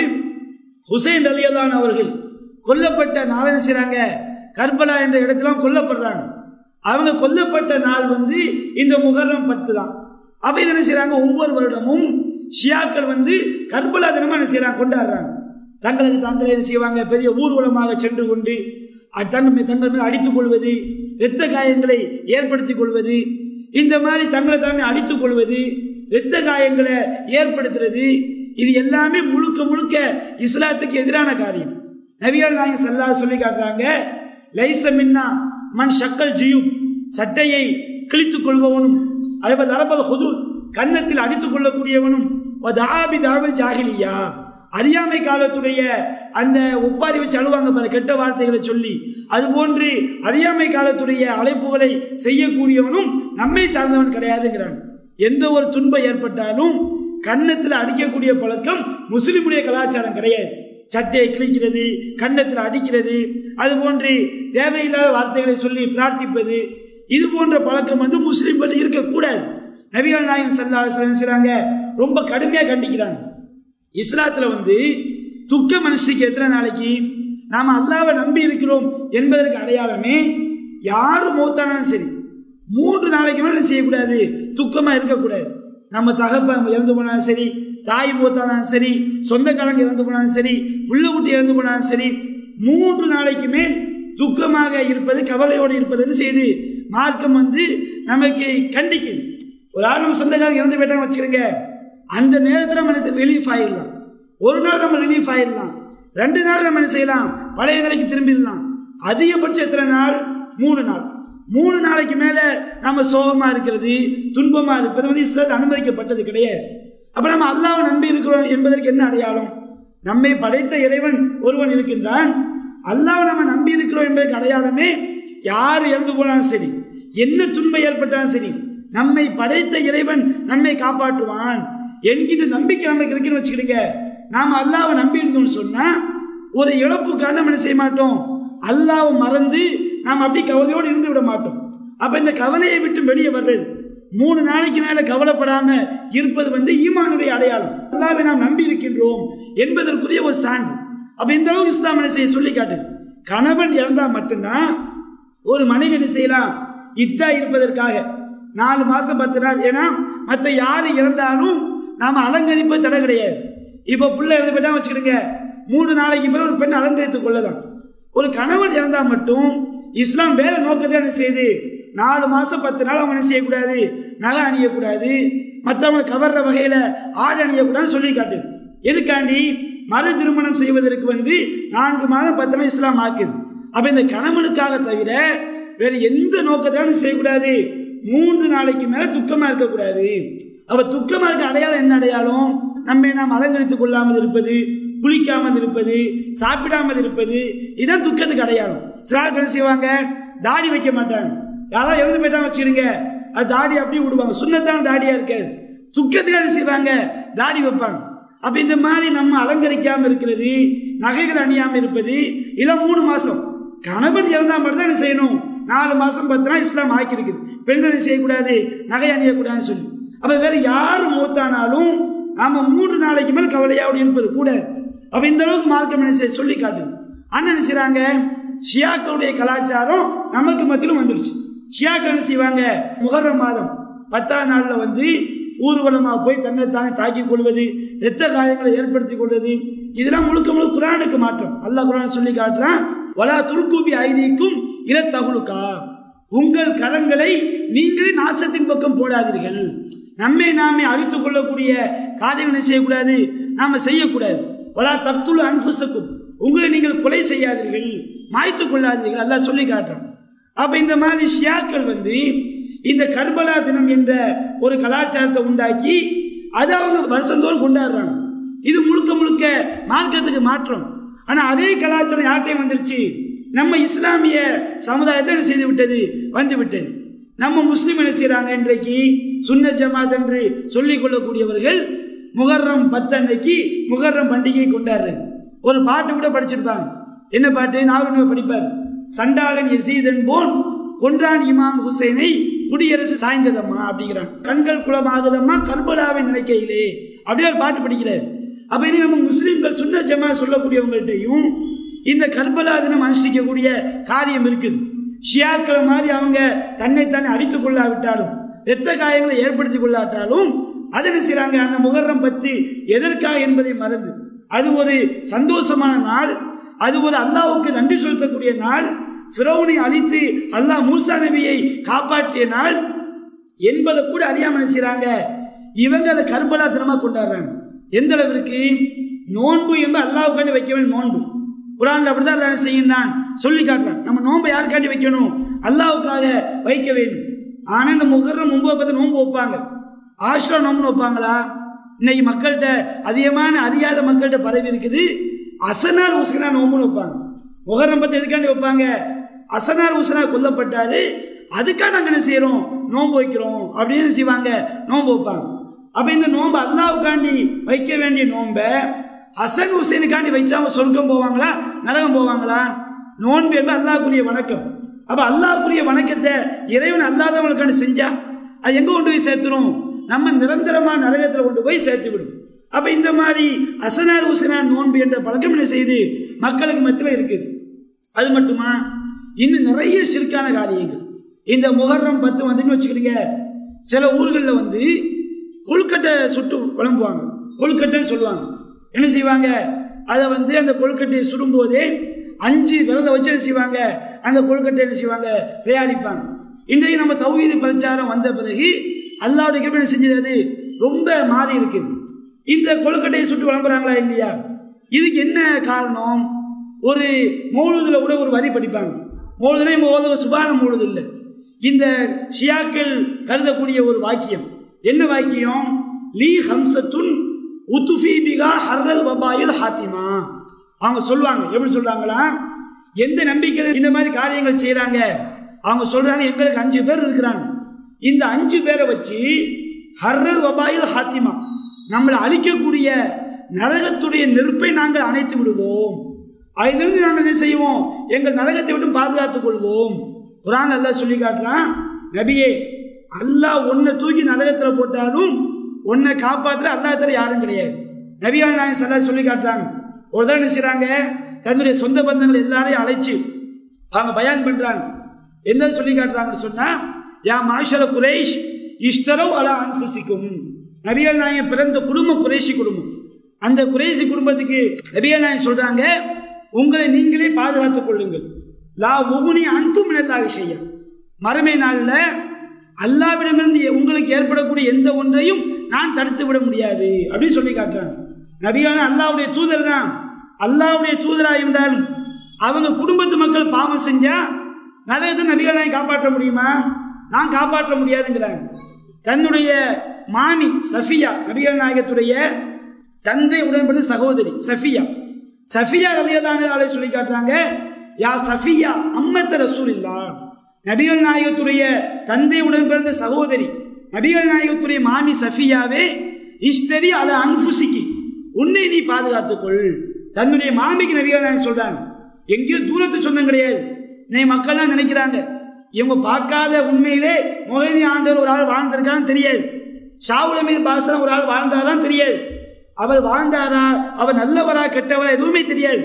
ஹுசைன் அலியல்லான் அவர்கள் கொல்லப்பட்ட நாள் என்ன செய்றாங்க கர்பலா என்ற இடத்துல கொல்லப்படுறாங்க அவங்க கொல்லப்பட்ட நாள் வந்து இந்த முகர்ரம் பத்து தான் அப்ப இதை என்ன செய்றாங்க ஒவ்வொரு வருடமும் ஷியாக்கள் வந்து கர்பலா தினமா என்ன செய்றாங்க கொண்டாடுறாங்க தங்களுக்கு தாங்களே என்ன செய்வாங்க பெரிய ஊர்வலமாக சென்று கொண்டு அ- தங்கள் தங்கள் மீது அடித்துக் கொள்வது இரத்த காயங்களை ஏற்படுத்திக் கொள்வது இந்த மாதிரி தங்களை தாமே அடித்துக் கொள்வது இரத்த காயங்களை ஏற்படுத்துறது இது எல்லாமே முழுக்க முழுக்க இஸ்லாத்துக்கு எதிரான காரியம் நபிகள் நாயகம் சல்லா சொல்லி காட்டுறாங்க லைச மின்னா மண் ஷக்கல் ஜியூப் சட்டையை கிழித்துக் கொள்பவனும் அதேபோல் நரபல் ஹுதூத் கன்னத்தில் அடித்துக் கொள்ளக்கூடியவனும் தாபி தாவல் ஜாகிலியா அறியாமை காலத்துடைய அந்த ஒப்பாரி வச்சு அழுவாங்க பாரு கெட்ட வார்த்தைகளை சொல்லி அது போன்று அறியாமை காலத்துடைய அழைப்புகளை செய்யக்கூடியவனும் நம்மை சார்ந்தவன் கிடையாதுங்கிறாங்க எந்த ஒரு துன்பம் ஏற்பட்டாலும் கன்னத்தில் அடிக்கக்கூடிய பழக்கம் முஸ்லிமுடைய கலாச்சாரம் கிடையாது சட்டையை கிழிக்கிறது கன்னத்தில் அடிக்கிறது அது போன்று தேவையில்லாத வார்த்தைகளை சொல்லி பிரார்த்திப்பது இது போன்ற பழக்கம் வந்து முஸ்லிம்கள் இருக்கக்கூடாது நபிகள் நாயகம் சல்லா செய்றாங்க ரொம்ப கடுமையாக கண்டிக்கிறாங்க இஸ்லாத்துல வந்து துக்க மனுஷிக்கு எத்தனை நாளைக்கு நாம அல்லாவை நம்பி இருக்கிறோம் என்பதற்கு அடையாளமே யாரு மௌத்தானாலும் சரி மூன்று நாளைக்கு மேல என்ன செய்யக்கூடாது துக்கமா இருக்கக்கூடாது நம்ம தகப்பன் இறந்து போனாலும் சரி தாய் மூத்தானாலும் சரி சொந்தக்காரங்க இறந்து போனாலும் சரி புள்ள குட்டி இறந்து போனாலும் சரி மூன்று நாளைக்கு மேல் துக்கமாக இருப்பது கவலையோடு இருப்பதுன்னு செய்து மார்க்கம் வந்து நமக்கு கண்டிக்குது ஒரு ஆள் நம்ம சொந்தக்காரங்க இறந்து போயிட்டாங்க வச்சுக்கிறோங்க அந்த நேரத்தில் மனசு ரிலீஃப் ஆயிடலாம் ஒரு நாள் நம்ம ரிலீஃப் ஆயிடலாம் ரெண்டு நாள் நம்ம என்ன செய்யலாம் பழைய நிலைக்கு திரும்பிடலாம் அதிகபட்சம் எத்தனை நாள் மூணு நாள் மூணு நாளைக்கு மேல நம்ம சோகமா இருக்கிறது துன்பமா இருப்பது வந்து இஸ்லாத்தில் அனுமதிக்கப்பட்டது கிடையாது அப்ப நம்ம அல்லாஹ்வை நம்பி இருக்கிறோம் என்பதற்கு என்ன அடையாளம் நம்மை படைத்த இறைவன் ஒருவன் இருக்கின்றான் அல்லாஹ்வை நம்ம நம்பி இருக்கிறோம் என்பதற்கு அடையாளமே யார் இறந்து போனாலும் சரி என்ன துன்பம் ஏற்பட்டாலும் சரி நம்மை படைத்த இறைவன் நம்மை காப்பாற்றுவான் என்கின்ற நம்பிக்கை நமக்கு இருக்குன்னு வச்சுக்கிடுங்க நாம் அல்லாவை நம்பி இருந்தோம்னு சொன்னா ஒரு இழப்புக்கான நம்ம என்ன செய்ய மாட்டோம் அல்லாவை மறந்து நாம் அப்படி கவலையோடு இருந்து விட மாட்டோம் அப்ப இந்த கவலையை விட்டு வெளியே வர்றது மூணு நாளைக்கு மேல கவலைப்படாம இருப்பது வந்து ஈமானுடைய அடையாளம் அல்லாவை நாம் நம்பி இருக்கின்றோம் என்பதற்குரிய ஒரு சான்று அப்ப இந்த அளவுக்கு இஸ்லாம் என்ன செய்ய சொல்லி காட்டு கணவன் இறந்தா மட்டும்தான் ஒரு மனைவி என்ன செய்யலாம் இத்தா இருப்பதற்காக நாலு மாசம் பத்து நாள் ஏன்னா மற்ற யாரு இறந்தாலும் நாம அலங்கரிப்பது தடை கிடையாது இப்போ புள்ள இறந்து போயிட்டா வச்சுக்கிடுங்க மூணு நாளைக்கு பிறகு ஒரு பெண் அலங்கரித்துக் கொள்ளலாம் ஒரு கணவன் இறந்தா மட்டும் இஸ்லாம் வேற நோக்கத்தை என்ன செய்யுது நாலு மாசம் பத்து நாள் அவன் என்ன செய்யக்கூடாது நகை அணியக்கூடாது மற்றவங்களை கவர்ற வகையில ஆடு அணியக்கூடாதுன்னு சொல்லி காட்டுது எதுக்காண்டி மறு திருமணம் செய்வதற்கு வந்து நான்கு மாதம் பத்து நாள் இஸ்லாம் ஆக்குது அப்ப இந்த கணவனுக்காக தவிர வேற எந்த நோக்கத்தாலும் செய்யக்கூடாது மூன்று நாளைக்கு மேல துக்கமா இருக்கக்கூடாது அவ துக்கமா இருக்க அடையாளம் என்ன அடையாளம் நம்மை நாம் அலங்கரித்துக் கொள்ளாமல் இருப்பது குளிக்காமல் இருப்பது சாப்பிடாமல் இருப்பது இதான் துக்கத்துக்கு அடையாளம் சில ஆட்கள் என்ன செய்வாங்க தாடி வைக்க மாட்டாங்க யாராவது இறந்து போயிட்டா வச்சுக்கிறீங்க அது தாடி அப்படியே விடுவாங்க சுண்ணத்தான தாடியா இருக்காது துக்கத்துக்கு என்ன செய்வாங்க தாடி வைப்பாங்க அப்ப இந்த மாதிரி நம்ம அலங்கரிக்காம இருக்கிறது நகைகள் அணியாம இருப்பது இல்ல மூணு மாசம் கணவன் இறந்தா மட்டும் என்ன செய்யணும் நாலு மாசம் பத்து நாள் இஸ்லாம் ஆக்கியிருக்குது பெண்கள் என்ன செய்யக்கூடாது நகை அணியக்கூடாதுன்னு சொல்லி அப்ப வேற யாரு மூத்தானாலும் நாம மூன்று நாளைக்கு மேல் கவலையோடு இருப்பது கூட அப்ப இந்த அளவுக்கு மார்க்கம் என்ன செய்ய சொல்லி காட்டுது அண்ணன் என்ன செய்றாங்க ஷியாக்களுடைய கலாச்சாரம் நமக்கு மத்தியிலும் வந்துருச்சு ஷியாக்கள் என்ன செய்வாங்க முகர்ரம் மாதம் பத்தாம் நாள்ல வந்து ஊர்வலமாக போய் தன்னைத்தானே தாக்கிக் கொள்வது இரத்த காயங்களை ஏற்படுத்திக் கொள்வது இதெல்லாம் முழுக்க முழுக்க குரானுக்கு மாற்றம் அல்லாஹ் குரான் சொல்லி காட்டுறான் வலா துல்கூபி ஐதீக்கும் இலத்தகுலுக்கா உங்கள் கரங்களை நீங்களே நாசத்தின் பக்கம் போடாதீர்கள் நம்மை நாமே அழித்துக் கொள்ளக்கூடிய காரியங்களை செய்யக்கூடாது நாம செய்யக்கூடாது வலா தத்துள் அன்புசக்கும் உங்களை நீங்கள் கொலை செய்யாதீர்கள் மாய்த்துக் கொள்ளாதீர்கள் அல்லாஹ் சொல்லி காட்டுறோம் அப்ப இந்த மாதிரி ஷியாக்கள் வந்து இந்த கர்பலா தினம் என்ற ஒரு கலாச்சாரத்தை உண்டாக்கி அதை அவங்க வருஷந்தோறும் கொண்டாடுறாங்க இது முழுக்க முழுக்க மார்க்கத்துக்கு மாற்றம் ஆனா அதே கலாச்சாரம் யார்கிட்டையும் வந்துருச்சு நம்ம இஸ்லாமிய சமுதாயத்தை என்ன செய்து விட்டது வந்து விட்டது நம்ம முஸ்லிம் என்ன செய்யறாங்க இன்றைக்கு சுன்ன ஜமாத் என்று சொல்லிக் கொள்ளக்கூடியவர்கள் முகர்ரம் பத்து அன்னைக்கு முகர்ரம் பண்டிகையை கொண்டாடுறது ஒரு பாட்டு கூட படிச்சிருப்பாங்க என்ன பாட்டு நாகூர் படிப்பார் சண்டாளன் எசீதன் போன் கொன்றான் இமாம் ஹுசைனை குடியரசு சாய்ந்ததம்மா அப்படிங்கிறான் கண்கள் குளமாகுதம்மா கர்பலாவை நினைக்கையிலே அப்படியே ஒரு பாட்டு படிக்கிறார் அப்ப இனி நம்ம முஸ்லிம்கள் சுன்ன ஜமா சொல்லக்கூடியவங்கள்ட்டையும் இந்த கர்பலா தினம் அனுஷ்டிக்கக்கூடிய காரியம் இருக்குது ஷியாக்கள் மாதிரி அவங்க தன்னைத்தானே அடித்துக் கொள்ளாவிட்டாலும் இரத்த காயங்களை ஏற்படுத்திக் கொள்ளாட்டாலும் அதை என்ன செய்றாங்க அந்த முகர்ரம் பற்றி எதற்காக என்பதை மறந்து அது ஒரு சந்தோஷமான நாள் அது ஒரு அல்லாவுக்கு நன்றி செலுத்தக்கூடிய நாள் ஃபிரௌனை அழித்து அல்லாஹ் மூசா நபியை காப்பாற்றிய நாள் என்பதை கூட அறியாம என்ன செய்றாங்க இவங்க அதை கர்பலா தினமா கொண்டாடுறாங்க எந்த அளவிற்கு நோன்பு என்பது அல்லாவுக்காண்டி வைக்க வேண்டிய நோன்பு குரான்ல அப்படிதான் அல்லாஹ் என்ன செய்யணும் சொல்லி காட்டுறான் நம்ம நோன்பை யாருக்காண்டி வைக்கணும் அல்லாவுக்காக வைக்க வேண்டும் ஆனா இந்த முகர்ரம் ஒன்பது பத்து நோன்பு வைப்பாங்க ஆஷ்ரா நோம்பு வைப்பாங்களா இன்னைக்கு மக்கள்கிட்ட அதிகமான அறியாத மக்கள்கிட்ட பரவி இருக்குது அசனார் உசனா நோம்புன்னு வைப்பாங்க முகரம் பத்தி எதுக்காண்டி வைப்பாங்க அசனார் உசனா கொல்லப்பட்டாரு அதுக்காக நாங்க என்ன செய்யறோம் நோன்பு வைக்கிறோம் அப்படின்னு செய்வாங்க நோன்பு வைப்பாங்க அப்ப இந்த நோன்பு அல்லாவுக்காண்டி வைக்க வேண்டிய நோன்பை ஹசன் ஹுசைனுக்காண்டி வச்சா அவங்க சொர்க்கம் போவாங்களா நரகம் போவாங்களா நோன்பு என்பது அல்லாஹ்க்குரிய வணக்கம் அப்ப அல்லாஹ்க்குரிய வணக்கத்தை இறைவன் அல்லாதவங்களுக்காண்டி செஞ்சா அது எங்க கொண்டு போய் சேர்த்துரும் நம்ம நிரந்தரமா நரகத்துல கொண்டு போய் சேர்த்து விடும் அப்ப இந்த மாதிரி அசனார் உசனார் நோன்பு என்ற பழக்கம் என்ன செய்யுது மக்களுக்கு மத்தியில் இருக்குது அது மட்டுமா இன்னும் நிறைய சிறுக்கான காரியங்கள் இந்த முகர்ரம் பத்து வந்துன்னு வச்சுக்கிடுங்க சில ஊர்களில் வந்து கொழுக்கட்டை சுட்டு குழம்புவாங்க கொழுக்கட்டைன்னு சொல்லுவாங்க என்ன செய்வாங்க அதை வந்து அந்த கொழுக்கட்டையை சுடும்போதே அஞ்சு விரதம் வச்சு என்ன செய்வாங்க அந்த கொழுக்கட்டை என்ன செய்வாங்க தயாரிப்பாங்க இன்றைக்கு நம்ம தௌஹீது பிரச்சாரம் வந்த பிறகு அல்லாவுடைய கிருபை என்ன செஞ்சது அது ரொம்ப மாறி இருக்குது இந்த கொழுக்கட்டையை சுட்டு வழங்குறாங்களா இல்லையா இதுக்கு என்ன காரணம் ஒரு மௌலுதுல கூட ஒரு வரி படிப்பாங்க மௌலுதுல இவங்க ஓதுற சுபான மௌலுது இல்லை இந்த ஷியாக்கள் கருதக்கூடிய ஒரு வாக்கியம் என்ன வாக்கியம் லீ ஹம்சத்துன் உத்துஃபி பிகா ஹர்ரல் வபாயில் ஹாத்திமா அவங்க சொல்லுவாங்க எப்படி சொல்றாங்களா எந்த நம்பிக்கை இந்த மாதிரி காரியங்கள் செய்றாங்க அவங்க சொல்றாங்க எங்களுக்கு அஞ்சு பேர் இருக்கிறாங்க இந்த அஞ்சு பேரை வச்சு ஹர்ரல் வபாயில் ஹாத்திமா நம்மளை அழிக்கக்கூடிய நரகத்துடைய நெருப்பை நாங்கள் அணைத்து விடுவோம் அதிலிருந்து நாங்கள் என்ன செய்வோம் எங்கள் நரகத்தை விட்டு பாதுகாத்துக் கொள்வோம் குரான் அல்லாஹ் சொல்லி காட்டுறான் நபியே அல்லாஹ் உன்னை தூக்கி நரகத்தில் போட்டாலும் உன்னை காப்பாத்துற அல்லாஹ் தர யாரும் கிடையாது நபியால் நாயகம் சல்லா சொல்லி காட்டுறாங்க ஒரு தடவை என்ன செய்றாங்க தன்னுடைய சொந்த பந்தங்கள் எல்லாரையும் அழைச்சு அவங்க பயான் பண்றாங்க என்ன சொல்லி காட்டுறாங்கன்னு சொன்னா யா மாஷர குரேஷ் இஷ்டரவ் அலா அன்ஃபுசிக்கும் நபிகள் நாயகம் பிறந்த குடும்பம் குறைசி குடும்பம் அந்த குறைசி குடும்பத்துக்கு நபிகள் நாயகம் சொல்றாங்க உங்களை நீங்களே பாதுகாத்துக் கொள்ளுங்கள் லா உகுனி அன்கும் நல்லாக செய்ய மறுமை நாளில் அல்லாவிடமிருந்து உங்களுக்கு ஏற்படக்கூடிய எந்த ஒன்றையும் நான் தடுத்து விட முடியாது அப்படின்னு சொல்லி காட்டுறாங்க நபியான அல்லாவுடைய தூதர் தான் அல்லாவுடைய தூதரா இருந்தாலும் அவங்க குடும்பத்து மக்கள் பாவம் செஞ்சா நரகத்தை நபிகள் நாயகம் காப்பாற்ற முடியுமா நான் காப்பாற்ற முடியாதுங்கிறாங்க தன்னுடைய மாமி சஃபியா நபிகள் நாயகத்துடைய தந்தை உடன்பட்ட சகோதரி சஃபியா சஃபியா ரலியல்லாஹு அலைஹி சொல்லி காட்டுறாங்க யா சஃபியா அம்மத்த ரசூல் இல்லா நபிகள் நாயகத்துடைய தந்தையுடன் பிறந்த சகோதரி நபிகள் நாயகத்துடைய மாமி சஃபியாவே இஷ்டரி அல அன்புசிக்கு உன்னை நீ பாதுகாத்துக்கொள் தன்னுடைய மாமிக்கு நபிகள் நாயகம் சொல்றாங்க எங்கேயோ தூரத்து சொந்தம் கிடையாது இன்னைக்கு மக்கள்லாம் நினைக்கிறாங்க இவங்க பார்க்காத உண்மையிலே மொஹதி ஆண்டவர் ஒரு ஆள் வாழ்ந்திருக்கான்னு தெரியாது ஷாவுல மீது பாசனம் ஒரு ஆள் வாழ்ந்தாரான்னு தெரியாது அவர் வாழ்ந்தாரா அவர் நல்லவரா கெட்டவரா எதுவுமே தெரியாது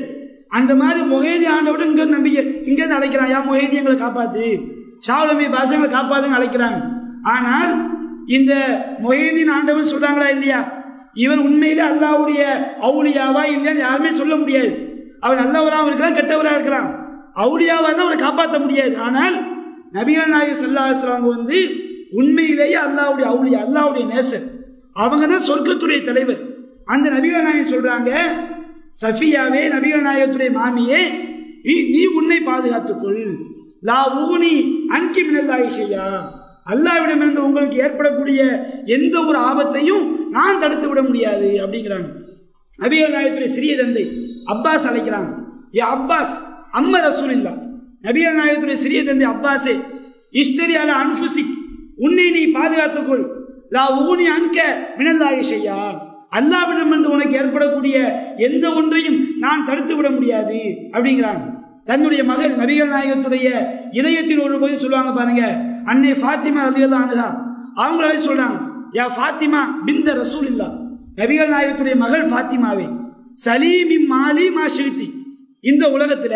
அந்த மாதிரி முகைதி ஆண்டோட இங்க நம்பிக்கை இங்க இருந்து அழைக்கிறான் யா முகைதி எங்களை காப்பாத்து ஷாவுலமி பாசங்களை காப்பாத்துன்னு அழைக்கிறாங்க ஆனால் இந்த மொஹீதீன் ஆண்டவன் சொல்றாங்களா இல்லையா இவன் உண்மையிலே அல்லாவுடைய அவுளியாவா இல்லையான்னு யாருமே சொல்ல முடியாது அவன் நல்லவராக இருக்கலாம் கெட்டவராக இருக்கலாம் அவுளியாவா தான் அவரை காப்பாற்ற முடியாது ஆனால் நபிகள் நாயகர் சல்லாஹ் வந்து உண்மையிலேயே அல்லாவுடைய அவுளியா அல்லாவுடைய நேசர் அவங்க தான் சொர்க்கத்துடைய தலைவர் அந்த நபிகள் நாயகர் சொல்றாங்க சஃபியாவே நபிகள் நாயகத்துடைய மாமியே நீ- நீ உன்னை பாதுகாத்துக்கொள் லா ஊனி அன்கி மினல்லாஹி செய்யா அல்லாவிடமிருந்து உங்களுக்கு ஏற்படக்கூடிய எந்த ஒரு ஆபத்தையும் நான் தடுத்து விட முடியாது அப்படிங்கிறாங்க நபிகள் நாயகத்துடைய சிறிய தந்தை அப்பாஸ் அழைக்கிறாங்க ஏ அப்பாஸ் அம்ம ரசூல் இல்லா நபிகள் நாயகத்துடைய சிறிய தந்தை அப்பாஸே இஷ்டரி அல அன்ஃபுசிக் உன்னை நீ பாதுகாத்துக்கொள் லா ஊனி அன்க மினல்லாஹி செய்யா அல்லாவிடமிருந்து உனக்கு ஏற்படக்கூடிய எந்த ஒன்றையும் நான் தடுத்து விட முடியாது அப்படிங்கிறாங்க தன்னுடைய மகள் நபிகள் நாயகத்துடைய இதயத்தில் ஒரு போய் சொல்லுவாங்க பாருங்க அன்னை ஃபாத்திமா ரலியல்லாஹு அன்ஹா அவங்களே சொல்றாங்க யா ஃபாத்திமா பிந்த ரசூல் இல்லா நபிகள் நாயகத்துடைய மகள் ஃபாத்திமாவே சலீமி மாலி மாஷிருத்தி இந்த உலகத்துல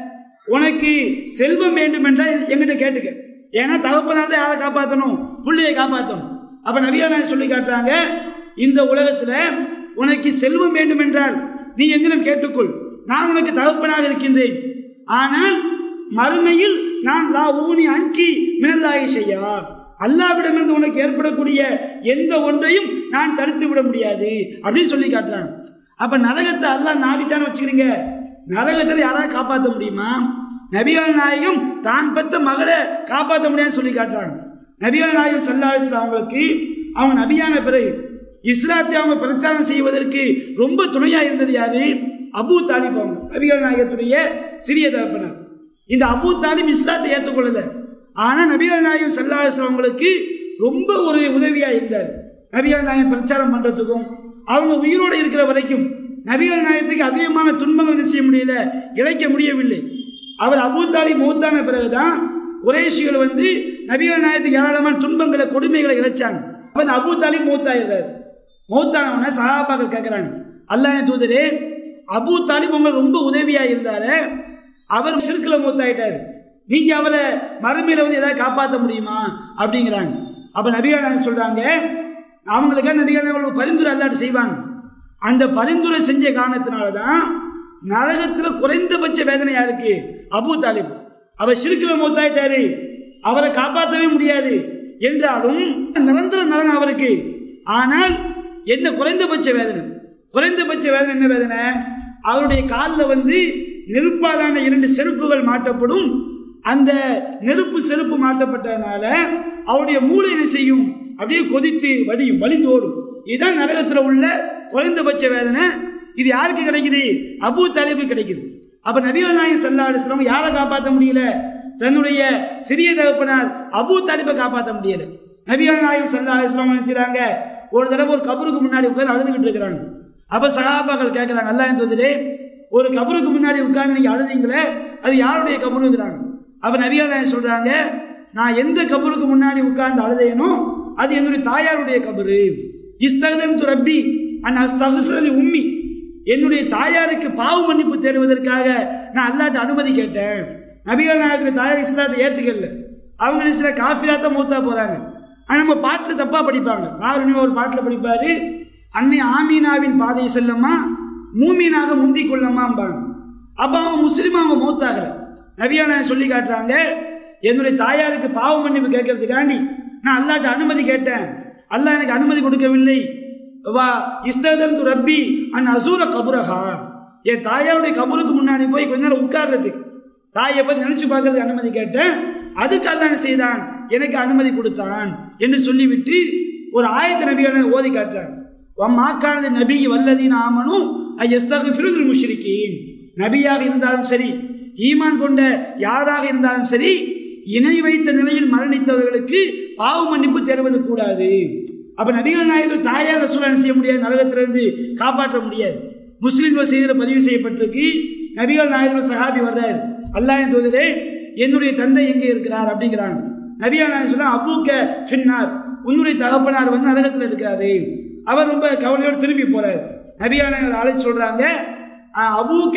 உனக்கு செல்வம் வேண்டும் என்றால் என்கிட்ட கேட்டுக்க ஏன்னா தகப்பனார் தான் யாரை காப்பாற்றணும் புள்ளையை காப்பாற்றணும் அப்ப நபிகள் நாயகம் சொல்லி காட்டுறாங்க இந்த உலகத்துல உனக்கு செல்வம் வேண்டும் என்றால் நீ என்னிடம் கேட்டுக்கொள் நான் உனக்கு தகப்பனாக இருக்கின்றேன் ஆனால் மறுமையில் நான் லா ஊனி அங்கி மினல்லாகி செய்யா அல்லாவிடமிருந்து உனக்கு ஏற்படக்கூடிய எந்த ஒன்றையும் நான் தடுத்து விட முடியாது அப்படின்னு சொல்லி காட்டுறாங்க அப்ப நரகத்தை அல்லாஹ் நாடிட்டான்னு வச்சுக்கிறீங்க நரகத்தில் யாராவது காப்பாற்ற முடியுமா நபிகள் நாயகம் தான் பெத்த மகளை காப்பாற்ற முடியாதுன்னு சொல்லி காட்டுறாங்க நபிகள் நாயகம் சல்லா அலிஸ்லாம் அவங்களுக்கு அவங்க நபியான பிறகு இஸ்லாத்தை அவங்க பிரச்சாரம் செய்வதற்கு ரொம்ப துணையா இருந்தது யாரு அபூ தாலிப் அவங்க நபிகள் நாயகத்துடைய சிறிய தகப்பனார் இந்த அபூ தாலிப் இஸ்லாத்தை ஏற்றுக்கொள்ளல ஆனா நபிகள் நாயகம் சல்லா அலிஸ்லாம் அவங்களுக்கு ரொம்ப ஒரு உதவியா இருந்தார் நபிகள் நாயகம் பிரச்சாரம் பண்றதுக்கும் அவங்க உயிரோடு இருக்கிற வரைக்கும் நபிகள் நாயகத்துக்கு அதிகமான துன்பங்கள் என்ன செய்ய முடியல இழைக்க முடியவில்லை அவர் அபூ தாலிப் மூத்தான பிறகுதான் குறைஷிகள் வந்து நபிகள் நாயகத்துக்கு ஏராளமான துன்பங்களை கொடுமைகளை இழைச்சாங்க அப்ப இந்த அபூ தாலிப் மூத்தாயிடுறாரு மூத்தானவன சகாபாக்கள் கேட்கிறாங்க அல்லாஹ் தூதரே அபூ தாலிப் உங்களுக்கு ரொம்ப உதவியா இருந்தாரு அவர் சிறுக்கில் மூத்தாயிட்டாரு நீங்க அவரை மறுமையில வந்து ஏதாவது காப்பாற்ற முடியுமா அப்படிங்கிறாங்க அப்ப நபிகள் நாயகம் சொல்றாங்க அவங்களுக்காக நபிகள் நாயகம் ஒரு பரிந்துரை அல்லாட்டு செய்வாங்க அந்த பரிந்துரை செஞ்ச காரணத்தினால தான் நரகத்தில் குறைந்தபட்ச வேதனை யாருக்கு அபூ தாலிப் அவர் சிறுக்கில் மூத்தாயிட்டாரு அவரை காப்பாற்றவே முடியாது என்றாலும் நிரந்தர நரகம் அவருக்கு ஆனால் என்ன குறைந்தபட்ச வேதனை குறைந்தபட்ச வேதனை என்ன வேதனை அவருடைய காலில் வந்து நெருப்பாதான இரண்டு செருப்புகள் மாட்டப்படும் அந்த நெருப்பு செருப்பு மாட்டப்பட்டதுனால அவருடைய மூளை என்ன செய்யும் அப்படியே கொதித்து வடியும் வலிந்தோடும் இதுதான் நரகத்தில் உள்ள குறைந்தபட்ச வேதனை இது யாருக்கு கிடைக்குது அபூ தாலிபு கிடைக்குது அப்ப நபிகள் நாயகம் சல்லா அலிஸ்லாம் யாரை காப்பாற்ற முடியல தன்னுடைய சிறிய தகப்பனார் அபூ தாலிபை காப்பாற்ற முடியல நபிகள் நாயகம் சல்லா அலிஸ்லாம் என்ன செய்றாங்க ஒரு தடவை ஒரு கபருக்கு முன்னாடி உட்கார்ந்து அழுதுகிட்டு இருக்கிறாங்க அப்ப சகாபாக்கள் கேட்கிறாங்க அல்லாஹ் தோதிலே ஒரு கபருக்கு முன்னாடி உட்கார்ந்து நீங்க அழுதீங்களே அது யாருடைய கபருங்கிறாங்க அப்ப நபிகள் நாயகம் சொல்றாங்க நான் எந்த கபருக்கு முன்னாடி உட்கார்ந்து அழுதேனோ அது என்னுடைய தாயாருடைய கபரு இஸ்தகதன் ரப்பி அன் அஸ்தகுஃபிரலி உம்மி என்னுடைய தாயாருக்கு பாவ மன்னிப்பு தேடுவதற்காக நான் அல்லாட்ட அனுமதி கேட்டேன் நபிகள் நாயகர் தாயார் இஸ்லாத்தை ஏத்துக்கல அவங்க சில காஃபிலா தான் மூத்தா போறாங்க ஆனா நம்ம பாட்டுல தப்பா படிப்பாங்க ஆறுனி ஒரு பாட்டுல படிப்பாரு அன்னை ஆமீனாவின் பாதையை செல்லம்மா மூமீனாக முந்திக் கொள்ளமாம்பாங்க அப்ப அவங்க முஸ்லீம் அவங்க மூத்தாகல நபிகள் நாயகம் சொல்லி காட்டுறாங்க என்னுடைய தாயாருக்கு பாவ மன்னிப்பு கேட்கறதுக்காண்டி நான் அல்லாட்ட அனுமதி கேட்டேன் அல்லாஹ் எனக்கு அனுமதி கொடுக்கவில்லை வா இஸ்ததன் ரப்பி அன் அசூர கபுரஹா என் தாயாருடைய கபருக்கு முன்னாடி போய் கொஞ்ச நேரம் உட்கார்றதுக்கு தாயை பத்தி நினைச்சு பார்க்கறதுக்கு அனுமதி கேட்டேன் அதுக்கு அல்லாஹ் என்ன செய்தான் எனக்கு அனுமதி கொடுத்தான் என்று சொல்லிவிட்டு ஒரு ஆயத்த நபிகளை ஓதி காட்டுறாங்க மாக்கானது நபி வல்லதீன் ஆமனும் எஸ்தகிஃபிருல் முஷ்ரிக்கீன் நபியாக இருந்தாலும் சரி ஈமான் கொண்ட யாராக இருந்தாலும் சரி இணை வைத்த நிலையில் மரணித்தவர்களுக்கு பாவ மன்னிப்பு தேடுவது கூடாது அப்ப நபிகள் நாயகர் தாயார் ரசூலன் செய்ய முடியாது நரகத்திலிருந்து காப்பாற்ற முடியாது முஸ்லிம்கள் செய்தியில் பதிவு செய்யப்பட்டிருக்கு நபிகள் நாயகர் சஹாபி வர்றாரு அல்லாஹ் தோதரே என்னுடைய தந்தை எங்கே இருக்கிறார் அப்படிங்கிறாங்க நபிகள் நாயகம் சொன்னா அபூக்க ஃபின்னார் உன்னுடைய தகப்பனார் வந்து நரகத்தில் இருக்கிறாரு அவர் ரொம்ப கவலையோடு திரும்பி போறாரு நபிகள் நாயகர் அழைச்சு சொல்றாங்க "ஆஹ், அபூக்க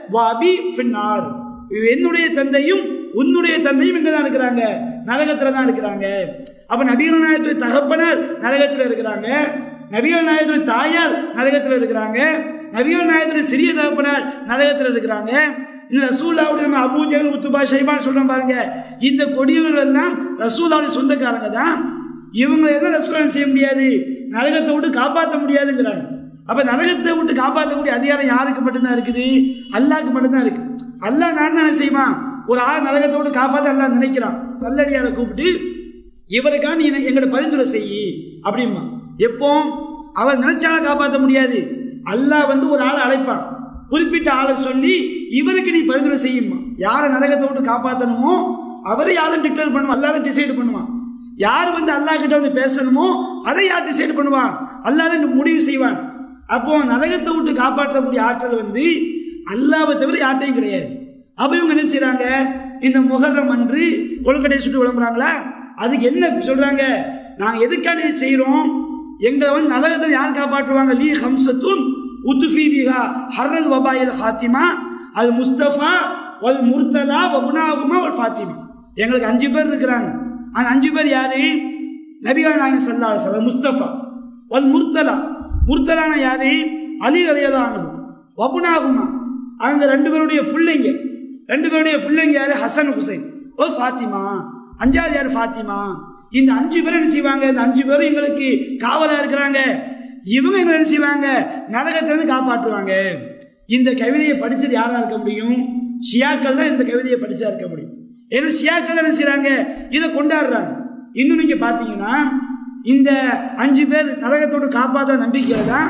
வாபி ஃபின்னார் என்னுடைய தந்தையும் உன்னுடைய தந்தையும் இங்க தான் இருக்கிறாங்க நரகத்துல தான் இருக்கிறாங்க அப்ப நபிகள் நாயகத்துடைய தகப்பனார் நரகத்துல இருக்கிறாங்க நபிகள் நாயகத்துடைய தாயார் நரகத்துல இருக்கிறாங்க நபிகள் நாயகத்துடைய சிறிய தகப்பனார் நரகத்துல இருக்கிறாங்க இந்த ரசூல்லாவுடைய நம்ம அபூஜகல் உத்துபா ஷைபான் சொல்றோம் பாருங்க இந்த கொடியவர்கள் எல்லாம் ரசூல்லாவுடைய சொந்தக்காரங்க தான் இவங்க என்ன ரசூலா செய்ய முடியாது நரகத்தை விட்டு காப்பாற்ற முடியாதுங்கிறாங்க அப்ப நரகத்தை விட்டு காப்பாற்றக்கூடிய அதிகாரம் யாருக்கு மட்டும்தான் இருக்குது அல்லாஹ்க்கு மட்டும்தான் இருக்கு அல்லாஹ் நான் தானே செய்வான் ஒரு ஆள் நரகத்தை விட்டு காப்பாற்ற அல்லாஹ் நினைக்கிறான் நல்லடியாரை கூப்பிட்டு இவருக்காக நீ எனக்கு- எங்கிட்ட பரிந்துரை செய்யி அப்படிம்பா எப்போ அவர் நினைச்சாலும் காப்பாற்ற முடியாது அல்லாஹ் வந்து ஒரு ஆளை அழைப்பான் குறிப்பிட்ட ஆளை சொல்லி இவருக்கு நீ பரிந்துரை செய்யுமா யாரை நரகத்தை விட்டு காப்பாற்றணுமோ அவரை யாரும் டிக்ளேர் பண்ணுவான் அல்லாத டிசைட் பண்ணுவான் யார் வந்து அல்லாஹ் கிட்ட வந்து பேசணுமோ அதை யார் டிசைட் பண்ணுவான் அல்லாஹ் தான் முடிவு செய்வான் அப்போ நரகத்தை விட்டு காப்பாற்றக்கூடிய ஆற்றல் வந்து அல்லாவை தவிர யார்ட்டையும் கிடையாது அப்ப இவங்க என்ன செய்றாங்க இந்த முகரம் அன்று கொழுக்கட்டை சுட்டு விளம்புறாங்களா அதுக்கு என்ன சொல்றாங்க நாங்க எதுக்காண்டி இதை செய்றோம் எங்களை வந்து நரகத்தை யார் காப்பாற்றுவாங்க லீ ஹம்சத்துன் உத்துஃபி பிஹா ஹர்ரல் வபாயில் ஹாத்திமா அது முஸ்தபா வல் முர்த்தலா வபுனாகுமா வல் ஃபாத்திமா எங்களுக்கு அஞ்சு பேர் இருக்கிறாங்க அந்த அஞ்சு பேர் யாரு நபிகள் நாயகம் சல்லா அலுவலம் முஸ்தபா வல் முர்த்தலா முர்த்தலான யாரு அலி அலையலானு வபுனாகுமா அவங்க ரெண்டு பேருடைய பிள்ளைங்க ரெண்டு பேருடைய பிள்ளைங்க யாரு ஹசன் ஹுசைன் ஓ ஃபாத்திமா அஞ்சாவது யாரு ஃபாத்திமா இந்த அஞ்சு பேரும் என்ன செய்வாங்க இந்த அஞ்சு பேரும் எங்களுக்கு காவலா இருக்கிறாங்க இவங்க எங்களை என்ன செய்வாங்க நரகத்திலிருந்து காப்பாற்றுவாங்க இந்த கவிதையை படிச்சது யாரா இருக்க முடியும் ஷியாக்கள் தான் இந்த கவிதையை படிச்சா இருக்க முடியும் ஏன்னா ஷியாக்கள் தான் என்ன செய்றாங்க இதை கொண்டாடுறாங்க இன்னும் நீங்க பாத்தீங்கன்னா இந்த அஞ்சு பேர் நரகத்தோடு காப்பாற்ற நம்பிக்கையில தான்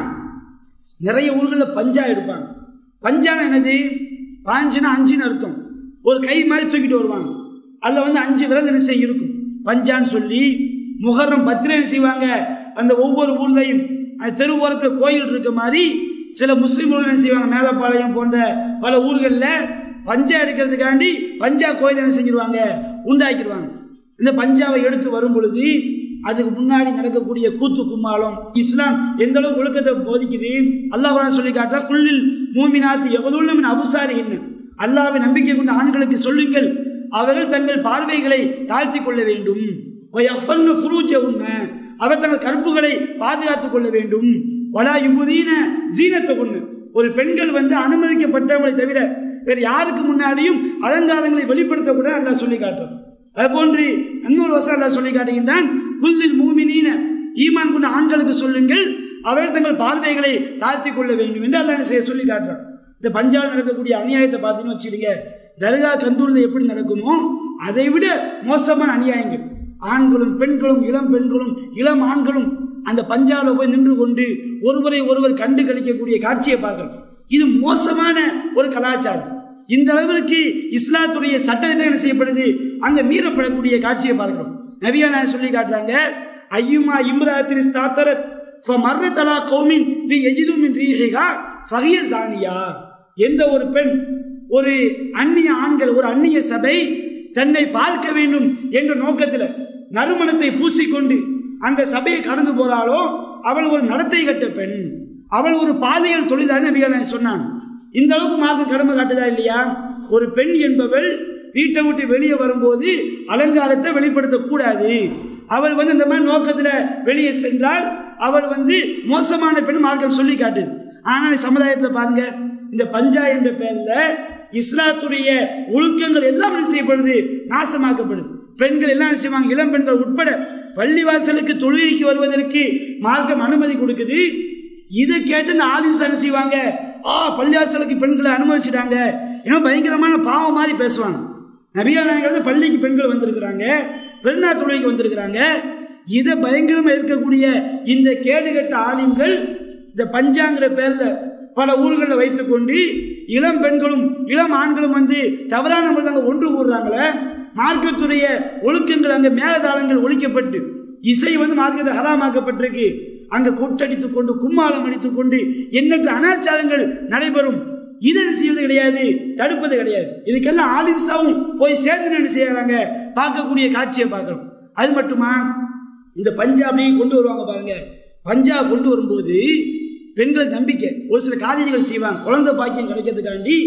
நிறைய ஊர்களில் பஞ்சா எடுப்பாங்க பஞ்சான என்னது பாஞ்சுனா அஞ்சுன்னு அர்த்தம் ஒரு கை மாதிரி தூக்கிட்டு வருவாங்க அதில் வந்து அஞ்சு விரல் என்ன செய்ய இருக்கும் பஞ்சான்னு சொல்லி முகரம் பத்திரை என்ன செய்வாங்க அந்த ஒவ்வொரு ஊர்லையும் அந்த தெரு ஓரத்தில் கோயில் இருக்க மாதிரி சில முஸ்லீம்கள் என்ன செய்வாங்க மேலப்பாளையம் போன்ற பல ஊர்களில் பஞ்சா எடுக்கிறதுக்காண்டி பஞ்சா கோயில் என்ன செஞ்சிருவாங்க உண்டாக்கிடுவாங்க இந்த பஞ்சாவை எடுத்து வரும் பொழுது அதுக்கு முன்னாடி நடக்கக்கூடிய கூத்து கும்மாளம் இஸ்லாம் எந்த அளவுக்கு ஒழுக்கத்தை போதிக்குது அல்லாஹ் குர்ஆன் சொல்லி காட்டுறா குள்ளில் மூமினாத்து எவ்வளவு அபுசாரி என்ன அல்லாஹ்வை நம்பிக்கை கொண்ட ஆண்களுக்கு சொல்லுங்கள் அவர்கள் தங்கள் பார்வைகளை தாழ்த்தி கொள்ள வேண்டும் வயஃபல்னு ஃபுரூஜஹுன்ன. அவர் தங்கள் கற்புகளை பாதுகாத்துக் கொள்ள வேண்டும் வலா யுபுதீன ஜீனத்தை கொண்டு ஒரு பெண்கள் வந்து அனுமதிக்கப்பட்டவங்களை தவிர வேறு யாருக்கு முன்னாடியும் அலங்காரங்களை வெளிப்படுத்தக்கூடாது அல்லாஹ் சொல்லி காட்டுறான் அது போன்று இன்னொரு வசனம் அல்லாஹ் சொல்லி காட்டுகின்றான் குல்லில் மூமினீன ஈமான் கொண்ட ஆண்களுக்கு சொல்லுங்கள் அவர்கள் தங்கள் பார்வைகளை தாழ்த்தி கொள்ள வேண்டும் என்று அல்லாஹ் என்ன செய்ய சொல்லி காட்டுறான் இந்த பஞ்சாப் நடக்கக்கூடிய அநியாயத்தை பார்த்தீங்கன்னு வச்சுடுங்க தர்கா கந்தூரில் எப்படி நடக்குமோ அதை விட மோசமான அநியாயங்கள் ஆண்களும் பெண்களும் இளம் பெண்களும் இளம் ஆண்களும் அந்த பஞ்சாபில் போய் நின்று கொண்டு ஒருவரை ஒருவர் கண்டு கழிக்கக்கூடிய காட்சியை பார்க்கிறோம் இது மோசமான ஒரு கலாச்சாரம் இந்த அளவிற்கு இஸ்லாத்துடைய சட்டத்திட்டம் என்ன செய்யப்படுது அங்க மீறப்படக்கூடிய காட்சியை பார்க்கிறோம் நபியா நான் சொல்லி காட்டுறாங்க ஐயுமா இம்ராத்தின் ஸ்தாத்தரத் ஃபமர்ர தலா கௌமின் தி எஜிது மின் ரீஹிகா ஃபஹிய சானியா எந்த ஒரு பெண் ஒரு அந்நிய ஆண்கள் ஒரு அந்நிய சபை தன்னை பார்க்க வேண்டும் என்ற நோக்கத்தில் நறுமணத்தை பூசிக்கொண்டு அந்த சபையை கடந்து போறாளோ அவள் ஒரு நடத்தை கட்ட பெண் அவள் ஒரு பாலியல் தொழிலாளி நபிகள் சொன்னான் இந்த அளவுக்கு மார்க்கம் கடமை காட்டுதா இல்லையா ஒரு பெண் என்பவள் வீட்டை விட்டு வெளியே வரும்போது அலங்காரத்தை வெளிப்படுத்தக்கூடாது அவள் வந்து இந்த மாதிரி நோக்கத்தில் வெளியே சென்றால் அவள் வந்து மோசமான பெண் மார்க்கம் சொல்லி காட்டுது ஆனால் சமுதாயத்தில் பாருங்க இந்த பஞ்சா என்ற பெயர்ல இஸ்லாத்துடைய ஒழுக்கங்கள் எல்லாம் என்ன செய்யப்படுது நாசமாக்கப்படுது பெண்கள் எல்லாம் என்ன செய்வாங்க இளம் பெண்கள் உட்பட பள்ளிவாசலுக்கு தொழுகைக்கு வருவதற்கு மார்க்கம் அனுமதி கொடுக்குது இதை கேட்டு இந்த ஆலிம்ஸ் என்ன செய்வாங்க ஆ பள்ளிவாசலுக்கு பெண்களை அனுமதிச்சிட்டாங்க ஏன்னா பயங்கரமான பாவம் மாதிரி பேசுவாங்க நபியா நாயகர் பள்ளிக்கு பெண்கள் வந்திருக்கிறாங்க பெருநா தொழுகைக்கு வந்திருக்கிறாங்க இதை பயங்கரமா இருக்கக்கூடிய இந்த கேடுகட்ட ஆலிம்கள் இந்த பஞ்சாங்கிற பேர்ல பல ஊர்களில் வைத்துக்கொண்டு இளம் பெண்களும் இளம் ஆண்களும் வந்து தவறான முறையில் அங்கே ஒன்று கூடுறாங்களே மார்க்கத்துடைய ஒழுக்கங்கள் அங்கே மேலதாளங்கள் ஒழிக்கப்பட்டு இசை வந்து மார்க்கத்தை ஹராமாக்கப்பட்டிருக்கு அங்கே கொட்டடித்துக் கொண்டு கும்மாளம் அடித்துக் கொண்டு எண்ணற்ற அனாச்சாரங்கள் நடைபெறும் இதை என்ன செய்வது கிடையாது தடுப்பது கிடையாது இதுக்கெல்லாம் ஆலிம்சாவும் போய் சேர்ந்து என்ன செய்யறாங்க பார்க்கக்கூடிய காட்சியை பார்க்கிறோம் அது மட்டுமா இந்த பஞ்சாபி கொண்டு வருவாங்க பாருங்க பஞ்சாப் கொண்டு வரும்போது பெண்கள் நம்பிக்கை ஒரு சில காரியங்கள் செய்வாங்க குழந்தை பாக்கியம் கிடைக்கிறதுக்காண்டி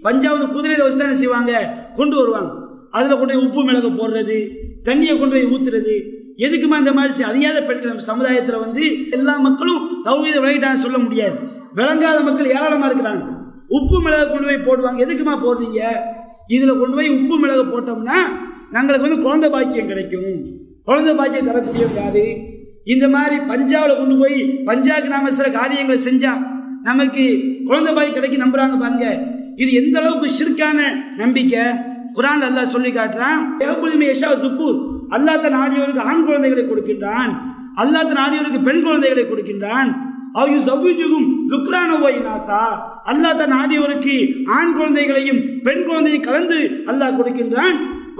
பஞ்சாவது குதிரையில வச்சு தானே செய்வாங்க கொண்டு வருவாங்க அதுல கொண்டு போய் உப்பு மிளகு போடுறது தண்ணியை கொண்டு போய் ஊத்துறது எதுக்குமா இந்த மாதிரி செய்- அறியாத பெண்கள் நம்ம சமுதாயத்துல வந்து எல்லா மக்களும் தௌஹீத விளங்கிட்டாங்க சொல்ல முடியாது விளங்காத மக்கள் ஏராளமா இருக்கிறாங்க உப்பு மிளகு கொண்டு போய் போடுவாங்க எதுக்குமா போடுறீங்க இதுல கொண்டு போய் உப்பு மிளகு போட்டோம்னா நாங்களுக்கு வந்து குழந்தை பாக்கியம் கிடைக்கும் குழந்தை பாக்கியம் தரக்கூடியவங்க யாரு இந்த மாதிரி பஞ்சாவில் கொண்டு போய் பஞ்சாக்கு நாம சில காரியங்களை செஞ்சா நமக்கு குழந்தை பாய் கிடைக்கும் நம்புறாங்க பாருங்க இது எந்த அளவுக்கு ஷிர்கான நம்பிக்கை குரான் அல்லாஹ் சொல்லி காட்டுறான் ஏபுலிமே யஷா துக்கூர் அல்லாஹ் தன் ஆடியோருக்கு ஆண் குழந்தைகளை கொடுக்கின்றான் அல்லாஹ் தன் ஆடியோருக்கு பெண் குழந்தைகளை கொடுக்கின்றான் அவையு சவ்விஜுகும் துக்ரான நாத்தா அல்லாஹ் தன் ஆடியோருக்கு ஆண் குழந்தைகளையும் பெண் குழந்தையும் கலந்து அல்லாஹ் கொடுக்கின்றான்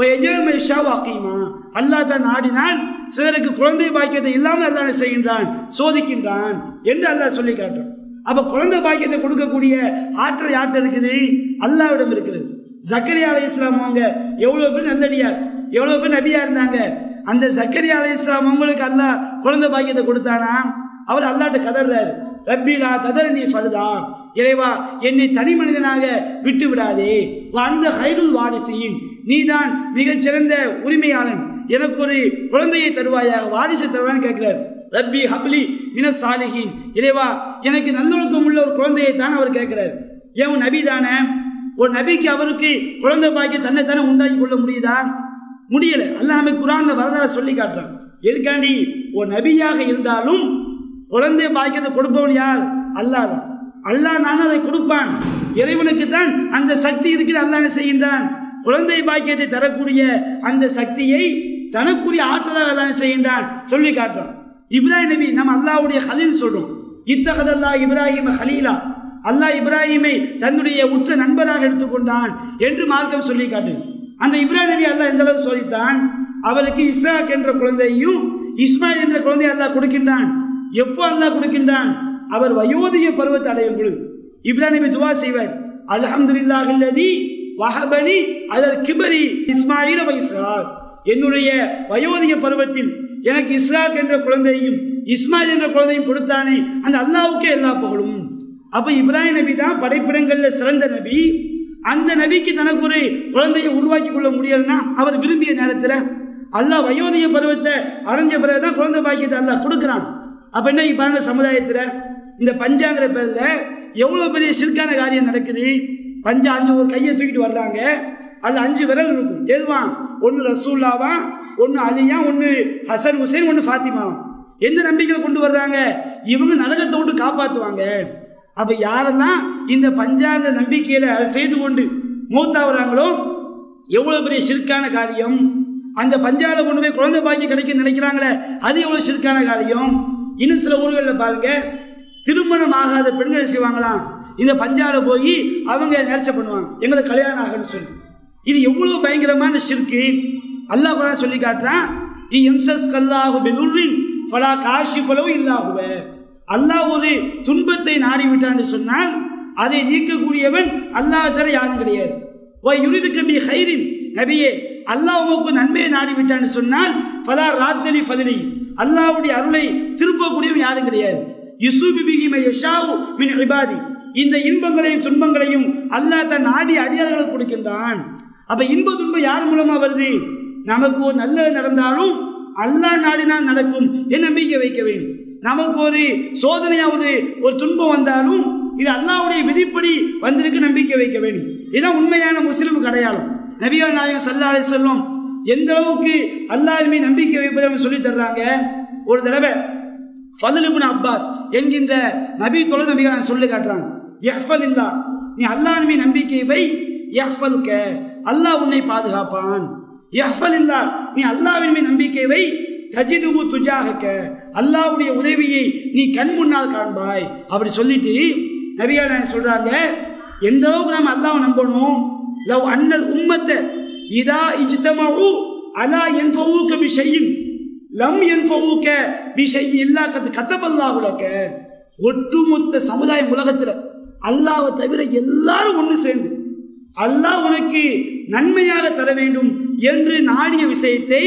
அல்லாஹ் தான் ஆடினால் சிலருக்கு குழந்தை பாக்கியத்தை இல்லாமல் அல்லாஹ் என்ன செய்கின்றான் சோதிக்கின்றான் என்று அல்லாஹ் சொல்லி காட்டுறான் அப்ப குழந்தை பாக்கியத்தை கொடுக்கக்கூடிய ஆற்றல் யார்கிட்ட இருக்குது அல்லாவிடம் இருக்கிறது ஜக்கரியா அலை இஸ்லாம் அவங்க எவ்வளவு பேர் நல்லடியார் எவ்வளவு பேர் நபியா இருந்தாங்க அந்த ஜக்கரியா அலை இஸ்லாம் அவங்களுக்கு அல்லாஹ் குழந்தை பாக்கியத்தை கொடுத்தானா அவர் அல்லாட்ட கதறாரு ரப்பிலா ததரணி ஃபருதா இறைவா என்னை தனி மனிதனாக விட்டு விடாதே அந்த ஹைருல் வாரிசியின் நீதான் மிகச்சிறந்த உரிமையாளன் எனக்கு ஒரு குழந்தையை தருவாயாக வாரிசு தருவான்னு கேட்கிறார் ரப்பி ஹப்லி மின சாலிஹின் இறைவா எனக்கு நல்லொழுக்கம் உள்ள ஒரு குழந்தையை தான் அவர் கேட்கிறார் ஏன் நபி தானே ஒரு நபிக்கு அவருக்கு குழந்தை பாக்கி தன்னை தானே உண்டாக்கி கொள்ள முடியுதா முடியல அல்லாஹ் நமக்கு குரான்ல வரதார சொல்லி காட்டுறான் எதுக்காண்டி ஒரு நபியாக இருந்தாலும் குழந்தை பாக்கியத்தை கொடுப்பவன் யார் அல்லாஹ் தான் அல்லாஹ் நான் அதை கொடுப்பான் இறைவனுக்கு தான் அந்த சக்தி இருக்குது அல்லாஹ் என்ன செய்கின்றான் குழந்தை பாக்கியத்தை தரக்கூடிய அந்த சக்தியை தனக்குரிய ஆற்றலாக அல்லாஹ் என்ன செய்கின்றான் சொல்லி காட்டுறான் இப்ராஹிம் நபி நம்ம அல்லாஹ்வுடைய ஹலீல் சொல்றோம் இத்தகதல்லா இப்ராஹிம் ஹலீலா அல்லாஹ் இப்ராஹிமை தன்னுடைய உற்ற நண்பராக எடுத்துக்கொண்டான் என்று மார்க்கம் சொல்லி காட்டுது அந்த இப்ராஹிம் நபி அல்லாஹ் எந்த அளவுக்கு சோதித்தான் அவருக்கு இஸ்ஹாக் என்ற குழந்தையும் இஸ்மாயில் என்ற குழந்தையை அல்லாஹ் கொடுக்கின்றான் எப்போ அல்லாஹ் கொடுக்கின்றான் அவர் வயோதிக பருவத்தை அடையும் பொழுது இப்ராஹிம் நபி துவா செய்வார் அல்ஹம்துலில்லாஹ் அல்லதி வஹபனி அதல் கிபரி இஸ்மாயில் வ இஸ்ஹாக் என்னுடைய வயோதிக பருவத்தில் எனக்கு இஸ்ஹாக் என்ற குழந்தையும் இஸ்மாயில் என்ற குழந்தையும் கொடுத்தானே அந்த அல்லாஹ்வுக்கே எல்லா புகழும் அப்ப இப்ராஹிம் நபி தான் படைப்பிடங்கள்ல சிறந்த நபி அந்த நபிக்கு தனக்கு ஒரு குழந்தையை உருவாக்கி கொள்ள முடியலன்னா அவர் விரும்பிய நேரத்தில் அல்லாஹ் வயோதிக பருவத்தை அடைஞ்ச பிறகுதான் குழந்தை பாக்கியத்தை அல்லாஹ் கொடுக்குறான் அப்ப என்ன இப்ப சமுதாயத்தில் இந்த பஞ்சாங்கிற பேர்ல எவ்வளவு பெரிய சிற்கான காரியம் நடக்குது பஞ்சா அஞ்சு ஒரு கையை தூக்கிட்டு வர்றாங்க அது அஞ்சு விரல் இருக்கும் எதுவா ஒன்று ரசூல்லாவா ஒன்று அலியா ஒன்று ஹசன் ஹுசைன் ஒன்று ஃபாத்திமாவா எந்த நம்பிக்கையில கொண்டு வர்றாங்க இவங்க நரகத்தை விட்டு காப்பாற்றுவாங்க அப்ப யாரெல்லாம் இந்த பஞ்சாங்க நம்பிக்கையில அதை செய்து கொண்டு மூத்தாவறாங்களோ எவ்வளவு பெரிய சிற்கான காரியம் அந்த பஞ்சால கொண்டு போய் குழந்தை பாக்கியம் கிடைக்கும் நினைக்கிறாங்களே அது எவ்வளவு சிற்கான காரியம் இன்னும் சில ஊர்களில் பாருங்க திருமணம் ஆகாத பெண்கள் செய்வாங்களாம் இந்த பஞ்சால போய் அவங்க நேர்ச்சை பண்ணுவாங்க எங்களுக்கு கல்யாணம் ஆகணும்னு சொல்லி இது எவ்வளவு பயங்கரமான ஷிர்கு அல்லாஹ் குரான் சொல்லி காட்டுறான் இ எம்சஸ் கல்லாஹு பிதுர்ரின் ஃபலா காஷி ஃபலவு இல்லாஹுவ அல்லாஹ் ஒரு துன்பத்தை நாடி விட்டான்னு சொன்னால் அதை நீக்கக்கூடியவன் அல்லாஹ் தர யாரும் கிடையாது ஓ யுரிதுக்கு பி ஹைரின் நபியே அல்லாஹ் உமக்கு நன்மையை நாடி விட்டான்னு சொன்னால் ஃபலா ராத்தலி ஃபதலி அல்லாஹ்வுடைய அருளை திருப்பக்கூடியவன் யாரும் கிடையாது யுசுபி பிஹி மை யஷாவு மின் இபாதி இந்த இன்பங்களையும் துன்பங்களையும் அல்லாஹ் தன் நாடி அடியார்களுக்கு கொடுக்கின்றான் அப்ப இன்ப துன்பம் யார் மூலமா வருது நமக்கு ஒரு நல்லது நடந்தாலும் அல்லாஹ் நாடினால் நடக்கும் என் நம்பிக்கை வைக்க வேண்டும் நமக்கு ஒரு சோதனையா ஒரு ஒரு துன்பம் வந்தாலும் இது அல்லாஹ்வுடைய விதிப்படி வந்திருக்கு நம்பிக்கை வைக்க வேண்டும் இதுதான் உண்மையான முஸ்லிமுக்கு அடையாளம் நபிகள் நாயகம் சல்லா அலி சொல்லும் எந்த அளவுக்கு அல்லாஹ் மீது நம்பிக்கை வைப்பதை அவங்க சொல்லி தர்றாங்க ஒரு தடவை ஃபதுல் இப்னு அப்பாஸ் என்கின்ற நபி தொழில் நபிகள் சொல்லி காட்டுறாங்க யஹ்ஃபல் இல்லா நீ அல்லாஹ் மீது நம்பிக்கை வை யஹ்ஃபல் க அல்லாஹ் உன்னை பாதுகாப்பான் யஹ்ஃபல் இல்லா நீ அல்லாஹ்வின் மீது நம்பிக்கை வை தஜிதுகு துஜாகக்க அல்லாஹ்வுடைய உதவியை நீ கண் முன்னால் காண்பாய் அப்படி சொல்லிட்டு நபிகள் சொல்றாங்க எந்த அளவுக்கு நம்ம அல்லாஹ் நம்பணும் லவ் அன்னல் உம்மத்தை இதா இஜ்தமஉ அலா யன்ஃபவுக பிஷையின் லம் யன்ஃபவுக பிஷை இல்லா கத் கத்தபல்லாஹு லக ஒட்டுமொத்த சமுதாயம் உலகத்துல அல்லாஹ்வை தவிர எல்லாரும் ஒன்று சேர்ந்து அல்லாஹ் உனக்கு நன்மையாக தர வேண்டும் என்று நாடிய விஷயத்தை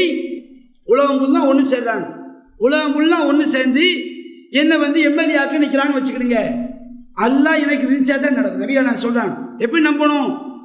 உலகம் ஃபுல்லா ஒன்று சேர்றாங்க உலகம் ஃபுல்லா ஒன்று சேர்ந்து என்னை வந்து எம்எல்ஏ ஆக்க நிற்கிறான்னு வச்சுக்கிடுங்க அல்லாஹ் எனக்கு விதிச்சா தான் நடக்கும் நபிகள் நான் சொல்றாங்க எப்படி நம்பணும்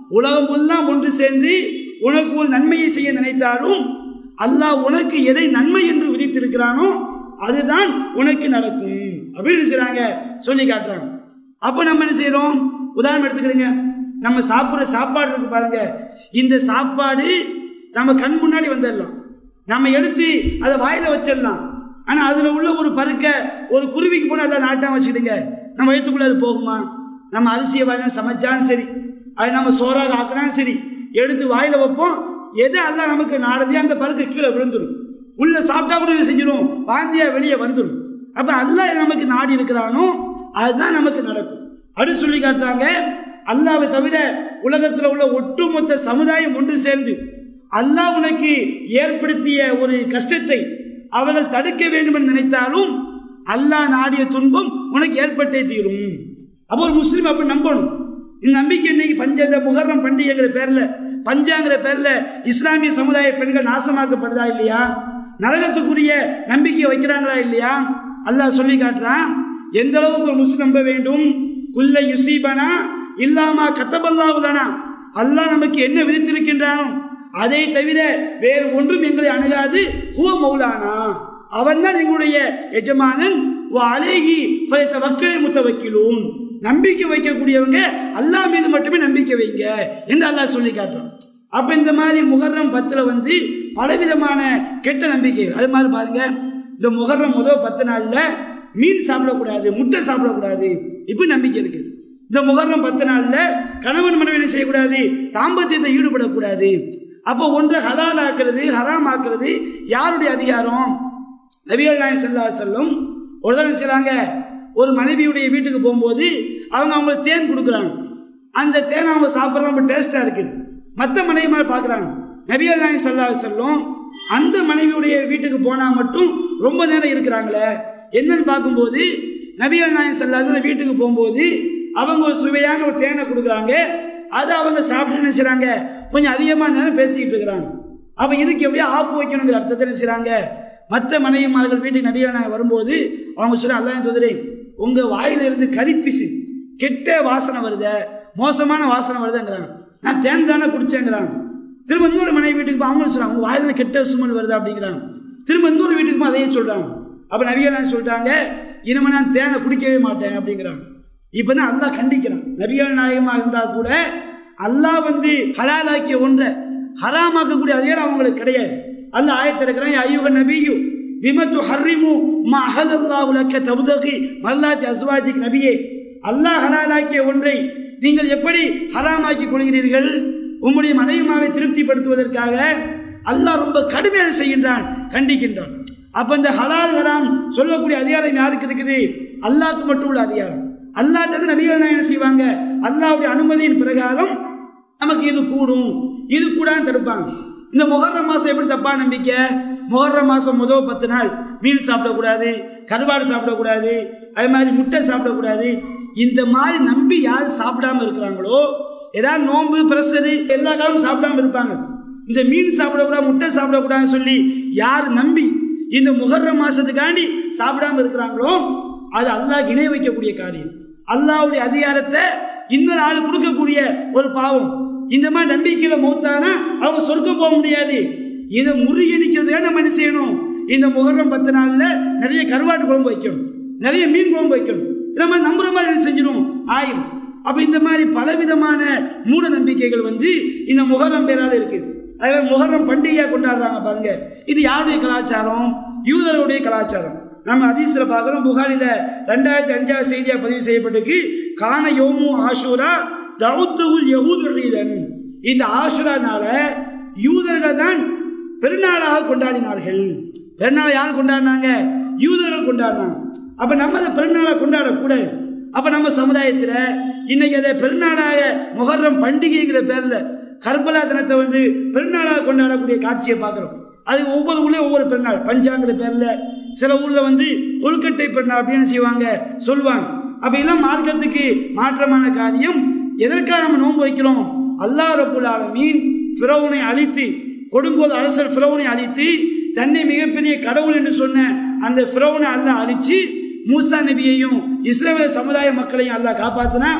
உலகம் எல்லாம் ஒன்று சேர்ந்து உனக்கு ஒரு நன்மையை செய்ய நினைத்தாலும் அல்லாஹ் உனக்கு எதை நன்மை என்று விதித்திருக்கிறானோ அதுதான் உனக்கு நடக்கும் அப்படின்னு செய்றாங்க சொல்லி காட்டுறாங்க அப்ப நம்ம என்ன செய்றோம் உதாரணம் எடுத்துக்கிடுங்க நம்ம சாப்பிடுற சாப்பாடு இருக்கு பாருங்க இந்த சாப்பாடு நம்ம கண் முன்னாடி வந்துடலாம் நம்ம எடுத்து அதை வாயில வச்சிடலாம் ஆனா அதுல உள்ள ஒரு பருக்க ஒரு குருவிக்கு போனா அதை நாட்டாம வச்சுடுங்க நம்ம வயிற்றுக்குள்ள அது போகுமா நம்ம அரிசியை வாயில சமைச்சாலும் சரி அது நம்ம சோறாக ஆக்கினாலும் சரி எடுத்து வாயில வைப்போம் எது அல்ல நமக்கு நாடதே அந்த பருக்க கீழே விழுந்துடும் உள்ள சாப்பிட்டா கூட என்ன செஞ்சிடும் வாந்தியா வெளியே வந்துடும் அப்ப அல்லாஹ் நமக்கு நாடி இருக்கிறானோ அதுதான் நமக்கு நடக்கும் அடுத்து சொல்லி காட்டுறாங்க அல்லாவை தவிர உலகத்தில் உள்ள ஒட்டுமொத்த சமுதாயம் ஒன்று சேர்ந்து அல்லாஹ் உனக்கு ஏற்படுத்திய ஒரு கஷ்டத்தை அவர்கள் தடுக்க வேண்டும் என்று நினைத்தாலும் அல்லாஹ் நாடிய துன்பம் உனக்கு ஏற்பட்டே தீரும் அப்போ ஒரு முஸ்லீம் அப்படி நம்பணும் இந்த நம்பிக்கை இன்னைக்கு பஞ்ச இந்த முகர்ரம் பண்டிகைங்கிற பேர்ல பஞ்சாங்கிற பேர்ல இஸ்லாமிய சமுதாய பெண்கள் நாசமாக்கப்படுதா இல்லையா நரகத்துக்குரிய நம்பிக்கை வைக்கிறாங்களா இல்லையா அல்லாஹ் சொல்லி காட்டுறான் எந்த அளவுக்கு ஒரு முஸ்லிம் நம்ப வேண்டும் குல்ல யுசீபனா இல்லாமா கத்தபல்லாவுதானா அல்லாஹ் நமக்கு என்ன விதித்திருக்கின்றானோ அதை தவிர வேறு ஒன்றும் எங்களை அணுகாது ஹுவ மௌலானா அவன் தான் எங்களுடைய எஜமானன் அலேஹி வக்கலை முத்தவக்கிலூன் நம்பிக்கை வைக்கக்கூடியவங்க அல்லாஹ் மீது மட்டுமே நம்பிக்கை வைங்க என்று அல்லாஹ் சொல்லி காட்டுறான் அப்ப இந்த மாதிரி முகர்ரம் பத்துல வந்து பலவிதமான கெட்ட நம்பிக்கைகள் அது மாதிரி பாருங்க இந்த முகர்ரம் முதல் பத்து நாள்ல மீன் சாப்பிடக்கூடாது முட்டை சாப்பிடக்கூடாது இப்படி நம்பிக்கை இருக்கு இந்த முகர்ரம் பத்து நாள்ல கணவன் மனைவி என்ன செய்யக்கூடாது தாம்பத்தியத்தை ஈடுபடக்கூடாது அப்போ ஒன்றை ஹலால் ஆக்குறது ஹராம் ஆக்குறது யாருடைய அதிகாரம் நபிகள் நாயன் செல்லா செல்லும் ஒரு தடவை செய்றாங்க ஒரு மனைவியுடைய வீட்டுக்கு போகும்போது அவங்க அவங்களுக்கு தேன் கொடுக்குறாங்க அந்த தேன் அவங்க சாப்பிட்ற ரொம்ப டேஸ்டா இருக்குது மற்ற மனைவி மாதிரி பார்க்குறாங்க நபிகள் நாயன் செல்லா செல்லும் அந்த மனைவியுடைய வீட்டுக்கு போனா மட்டும் ரொம்ப நேரம் இருக்கிறாங்களே என்னன்னு பார்க்கும்போது நபிகள் நாயன் செல்லாஸ் அந்த வீட்டுக்கு போகும்போது அவங்க ஒரு சுவையான ஒரு தேனை கொடுக்குறாங்க அதை அவங்க சாப்பிட்டு என்ன செய்றாங்க கொஞ்சம் அதிகமாக நேரம் பேசிக்கிட்டு இருக்கிறாங்க அப்ப இதுக்கு எப்படியோ ஆப்பு வைக்கணுங்கிற அர்த்தத்தை என்ன செய்றாங்க மற்ற மனைவிமார்கள் வீட்டுக்கு நபியான வரும்போது அவங்க சொல்ல அல்லாஹ் தோதரே உங்க வாயில இருந்து கரிப்பிசு கெட்ட வாசனை வருத மோசமான வாசனை வருதுங்கிறாங்க நான் தேன் தானே குடிச்சேங்கிறாங்க திரும்ப இன்னொரு மனைவி வீட்டுக்கு போய் அவங்களும் சொல்றாங்க உங்க வாயில கெட்ட சுமல் வருது அப்படிங்கிறாங்க திரும்ப இன்னொரு வீட்டுக்கு போய் அதையும் சொல்றாங்க அப்ப நபிகள் சொல்லிட்டாங்க இனிமே நான் தேனை குடிக்கவே மாட்டேன் அப்படிங்கிறாங்க இப்பதான் அல்லாஹ் கண்டிக்கிறான் நபிகள் நாயகமா இருந்தா கூட அல்லாஹ் வந்து ஹலாலாக்கிய ஒன்றை ஹராமாக்கக்கூடிய அதிகாரம் அவங்களுக்கு கிடையாது அல்லாஹ் ஆயத்திருக்கிறான் ஐயுக நபியு திமத்து ஹர்ரிமு மா அஹலல்லாஹு லக்க தபுதகி மல்லாத்தி அஸ்வாஜிக் நபியே அல்லாஹ் ஹலாலாக்கிய ஒன்றை நீங்கள் எப்படி ஹராமாக்கி கொள்கிறீர்கள் உம்முடைய மனைவிமாவை திருப்திப்படுத்துவதற்காக அல்லாஹ் ரொம்ப கடுமையான செய்கின்றான் கண்டிக்கின்றான் அப்ப இந்த ஹலால் ஹராம் சொல்லக்கூடிய அதிகாரம் யாருக்கு இருக்குது அல்லாஹ்க்கு மட்டும் உள்ள அதிகாரம் அல்லாஹ் நபிகள் என்ன செய்வாங்க அல்லாஹ்வுடைய அனுமதியின் பிரகாரம் நமக்கு இது கூடும் இது கூடான்னு தடுப்பாங்க இந்த முகர்ரம் மாசம் எப்படி தப்பா நம்பிக்கை முகர்ரம் மாசம் முதல் பத்து நாள் மீன் சாப்பிடக்கூடாது கருவாடு சாப்பிடக்கூடாது அதே மாதிரி முட்டை சாப்பிடக்கூடாது இந்த மாதிரி நம்பி யார் சாப்பிடாம இருக்கிறாங்களோ ஏதாவது நோன்பு பிரஷரு எல்லா காலமும் சாப்பிடாம இருப்பாங்க இந்த மீன் சாப்பிடக்கூடாது முட்டை சாப்பிடக்கூடாதுன்னு சொல்லி யார் நம்பி இந்த முகர்ரம் மாசத்துக்காண்டி சாப்பிடாம இருக்கிறாங்களோ அது அல்லாஹ் இணை வைக்கக்கூடிய காரியம் அல்லாஹ்வுடைய அதிகாரத்தை இன்னொரு ஆள் கொடுக்கக்கூடிய ஒரு பாவம் இந்த மாதிரி நம்பிக்கையில மௌத்தானா அவங்க சொர்க்கம் போக முடியாது இதை முறியடிக்கிறதுக்காக நம்ம என்ன செய்யணும் இந்த முகரம் பத்து நாள்ல நிறைய கருவாட்டு குழம்பு வைக்கணும் நிறைய மீன் குழம்பு வைக்கணும் இதை மாதிரி நம்புற மாதிரி என்ன செஞ்சிடும் ஆயிரும் அப்ப இந்த மாதிரி பலவிதமான மூட நம்பிக்கைகள் வந்து இந்த முகரம் பேரால இருக்குது அதே முகரம் பண்டிகையா கொண்டாடுறாங்க பாருங்க இது யாருடைய கலாச்சாரம் யூதர்களுடைய கலாச்சாரம் நம்ம அதிசல பார்க்கிறோம் புகாரில ரெண்டாயிரத்தி அஞ்சாவது செய்தியா பதிவு செய்யப்பட்டிருக்கு கான யோமு ஆஷூரா தவுத்துகுல் யகூதுடன் இந்த ஆஷுரானால யூதர்கள் தான் பெருநாளாக கொண்டாடினார்கள் பெருநாளை யார் கொண்டாடினாங்க யூதர்கள் கொண்டாடினாங்க அப்ப நம்ம அதை பெருநாளாக கொண்டாடக்கூடாது அப்ப நம்ம சமுதாயத்தில் இன்னைக்கு அதை பெருநாளாக முகர்ரம் பண்டிகைங்கிற பேர்ல கர்பலா தினத்தை வந்து பெருநாளாக கொண்டாடக்கூடிய காட்சியை பார்க்குறோம் அது ஒவ்வொரு ஊர்லயும் ஒவ்வொரு பெருநாள் பஞ்சாங்கிற பேர்ல சில ஊர்ல வந்து கொழுக்கட்டை பெருநாள் அப்படின்னு செய்வாங்க சொல்லுவாங்க அப்ப எல்லாம் மார்க்கத்துக்கு மாற்றமான காரியம் எதற்காக நம்ம நோன்பு வைக்கிறோம் அல்லாஹ் ரபுல் ஆலமீன் ஃபிரௌனை அழித்து கொடுங்கோல் அரசர் ஃபிரௌனை அழித்து தன்னை மிகப்பெரிய கடவுள் என்று சொன்ன அந்த ஃபிரௌனை அல்லாஹ் அழிச்சு மூசா நபியையும் இஸ்ரேல் சமுதாய மக்களையும் அல்லாஹ் காப்பாத்தினா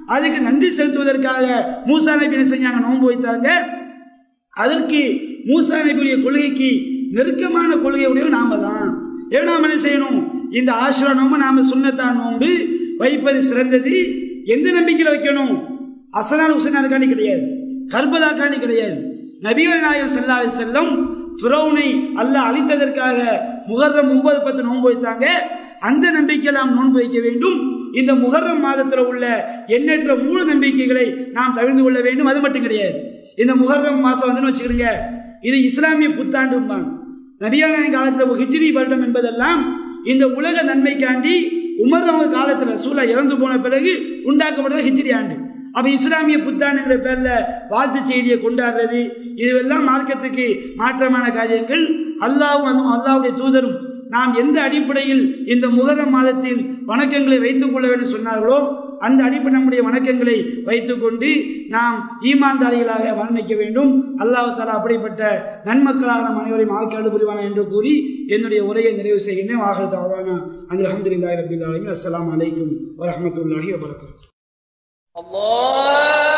அதுக்கு நன்றி செலுத்துவதற்காக மூசா நபி என்ன செஞ்சாங்க நோன்பு வைத்தாங்க அதற்கு மூசா நபியுடைய கொள்கைக்கு நெருக்கமான கொள்கையுடைய நாம தான் ஏன் நாம என்ன செய்யணும் இந்த ஆசிர நோம்பு நாம சுண்ணத்தான் நோன்பு வைப்பது சிறந்தது எந்த நம்பிக்கையில் வைக்கணும் அசனால் உசனாருக்காண்டி கிடையாது கர்பதாக்காண்டி கிடையாது நபிகள் நாயகம் ஸல்லல்லாஹு அலைஹி செல்லம் ஃபிரௌனை அல்லாஹ் அழித்ததற்காக முகர்ரம் ஒன்பது பத்து நோன்பு வைத்தாங்க அந்த நம்பிக்கையில் நாம் நோன்பு வைக்க வேண்டும் இந்த முகர்ரம் மாதத்தில் உள்ள எண்ணற்ற மூல நம்பிக்கைகளை நாம் தவிர்த்து கொள்ள வேண்டும் அது மட்டும் கிடையாது இந்த முகர்ரம் மாதம் வந்துன்னு வச்சுக்கிடுங்க இது இஸ்லாமிய புத்தாண்டும்பாங்க நபியான காலத்தில் ஹிஜ்ரி வருடம் என்பதெல்லாம் இந்த உலக நன்மைக்காண்டி உமர் அவங்க காலத்தில் ரசூலா இறந்து போன பிறகு உண்டாக்கப்பட்டது ஹிஜ்ரி ஆண்டு அப்ப இஸ்லாமிய புத்தாண்டுங்கிற பேர்ல வாழ்த்து செய்தியை கொண்டாடுறது இதுவெல்லாம் மார்க்கத்துக்கு மாற்றமான காரியங்கள் அல்லாவும் அதுவும் அல்லாவுடைய தூதரும் நாம் எந்த அடிப்படையில் இந்த முகரம் மாதத்தில் வணக்கங்களை வைத்துக் கொள்ள வேண்டும் சொன்னார்களோ அந்த அடிப்படை நம்முடைய வணக்கங்களை வைத்துக்கொண்டு நாம் ஈமான்தாரிகளாக வர்ணிக்க வேண்டும் அல்லாஹ் தாலா அப்படிப்பட்ட நன்மக்களாக நம் அனைவரையும் ஆக்காடு புரிவானா என்று கூறி என்னுடைய உரையை நிறைவு செய்கின்றேன் வாகல் தாவானா அந்த அலமதுல்லாஹி ரபில் ஆலமின் அஸ்ஸலாமு அலைக்கும் வரஹ்மத்துல்லாஹி வபரகாத்துஹு الله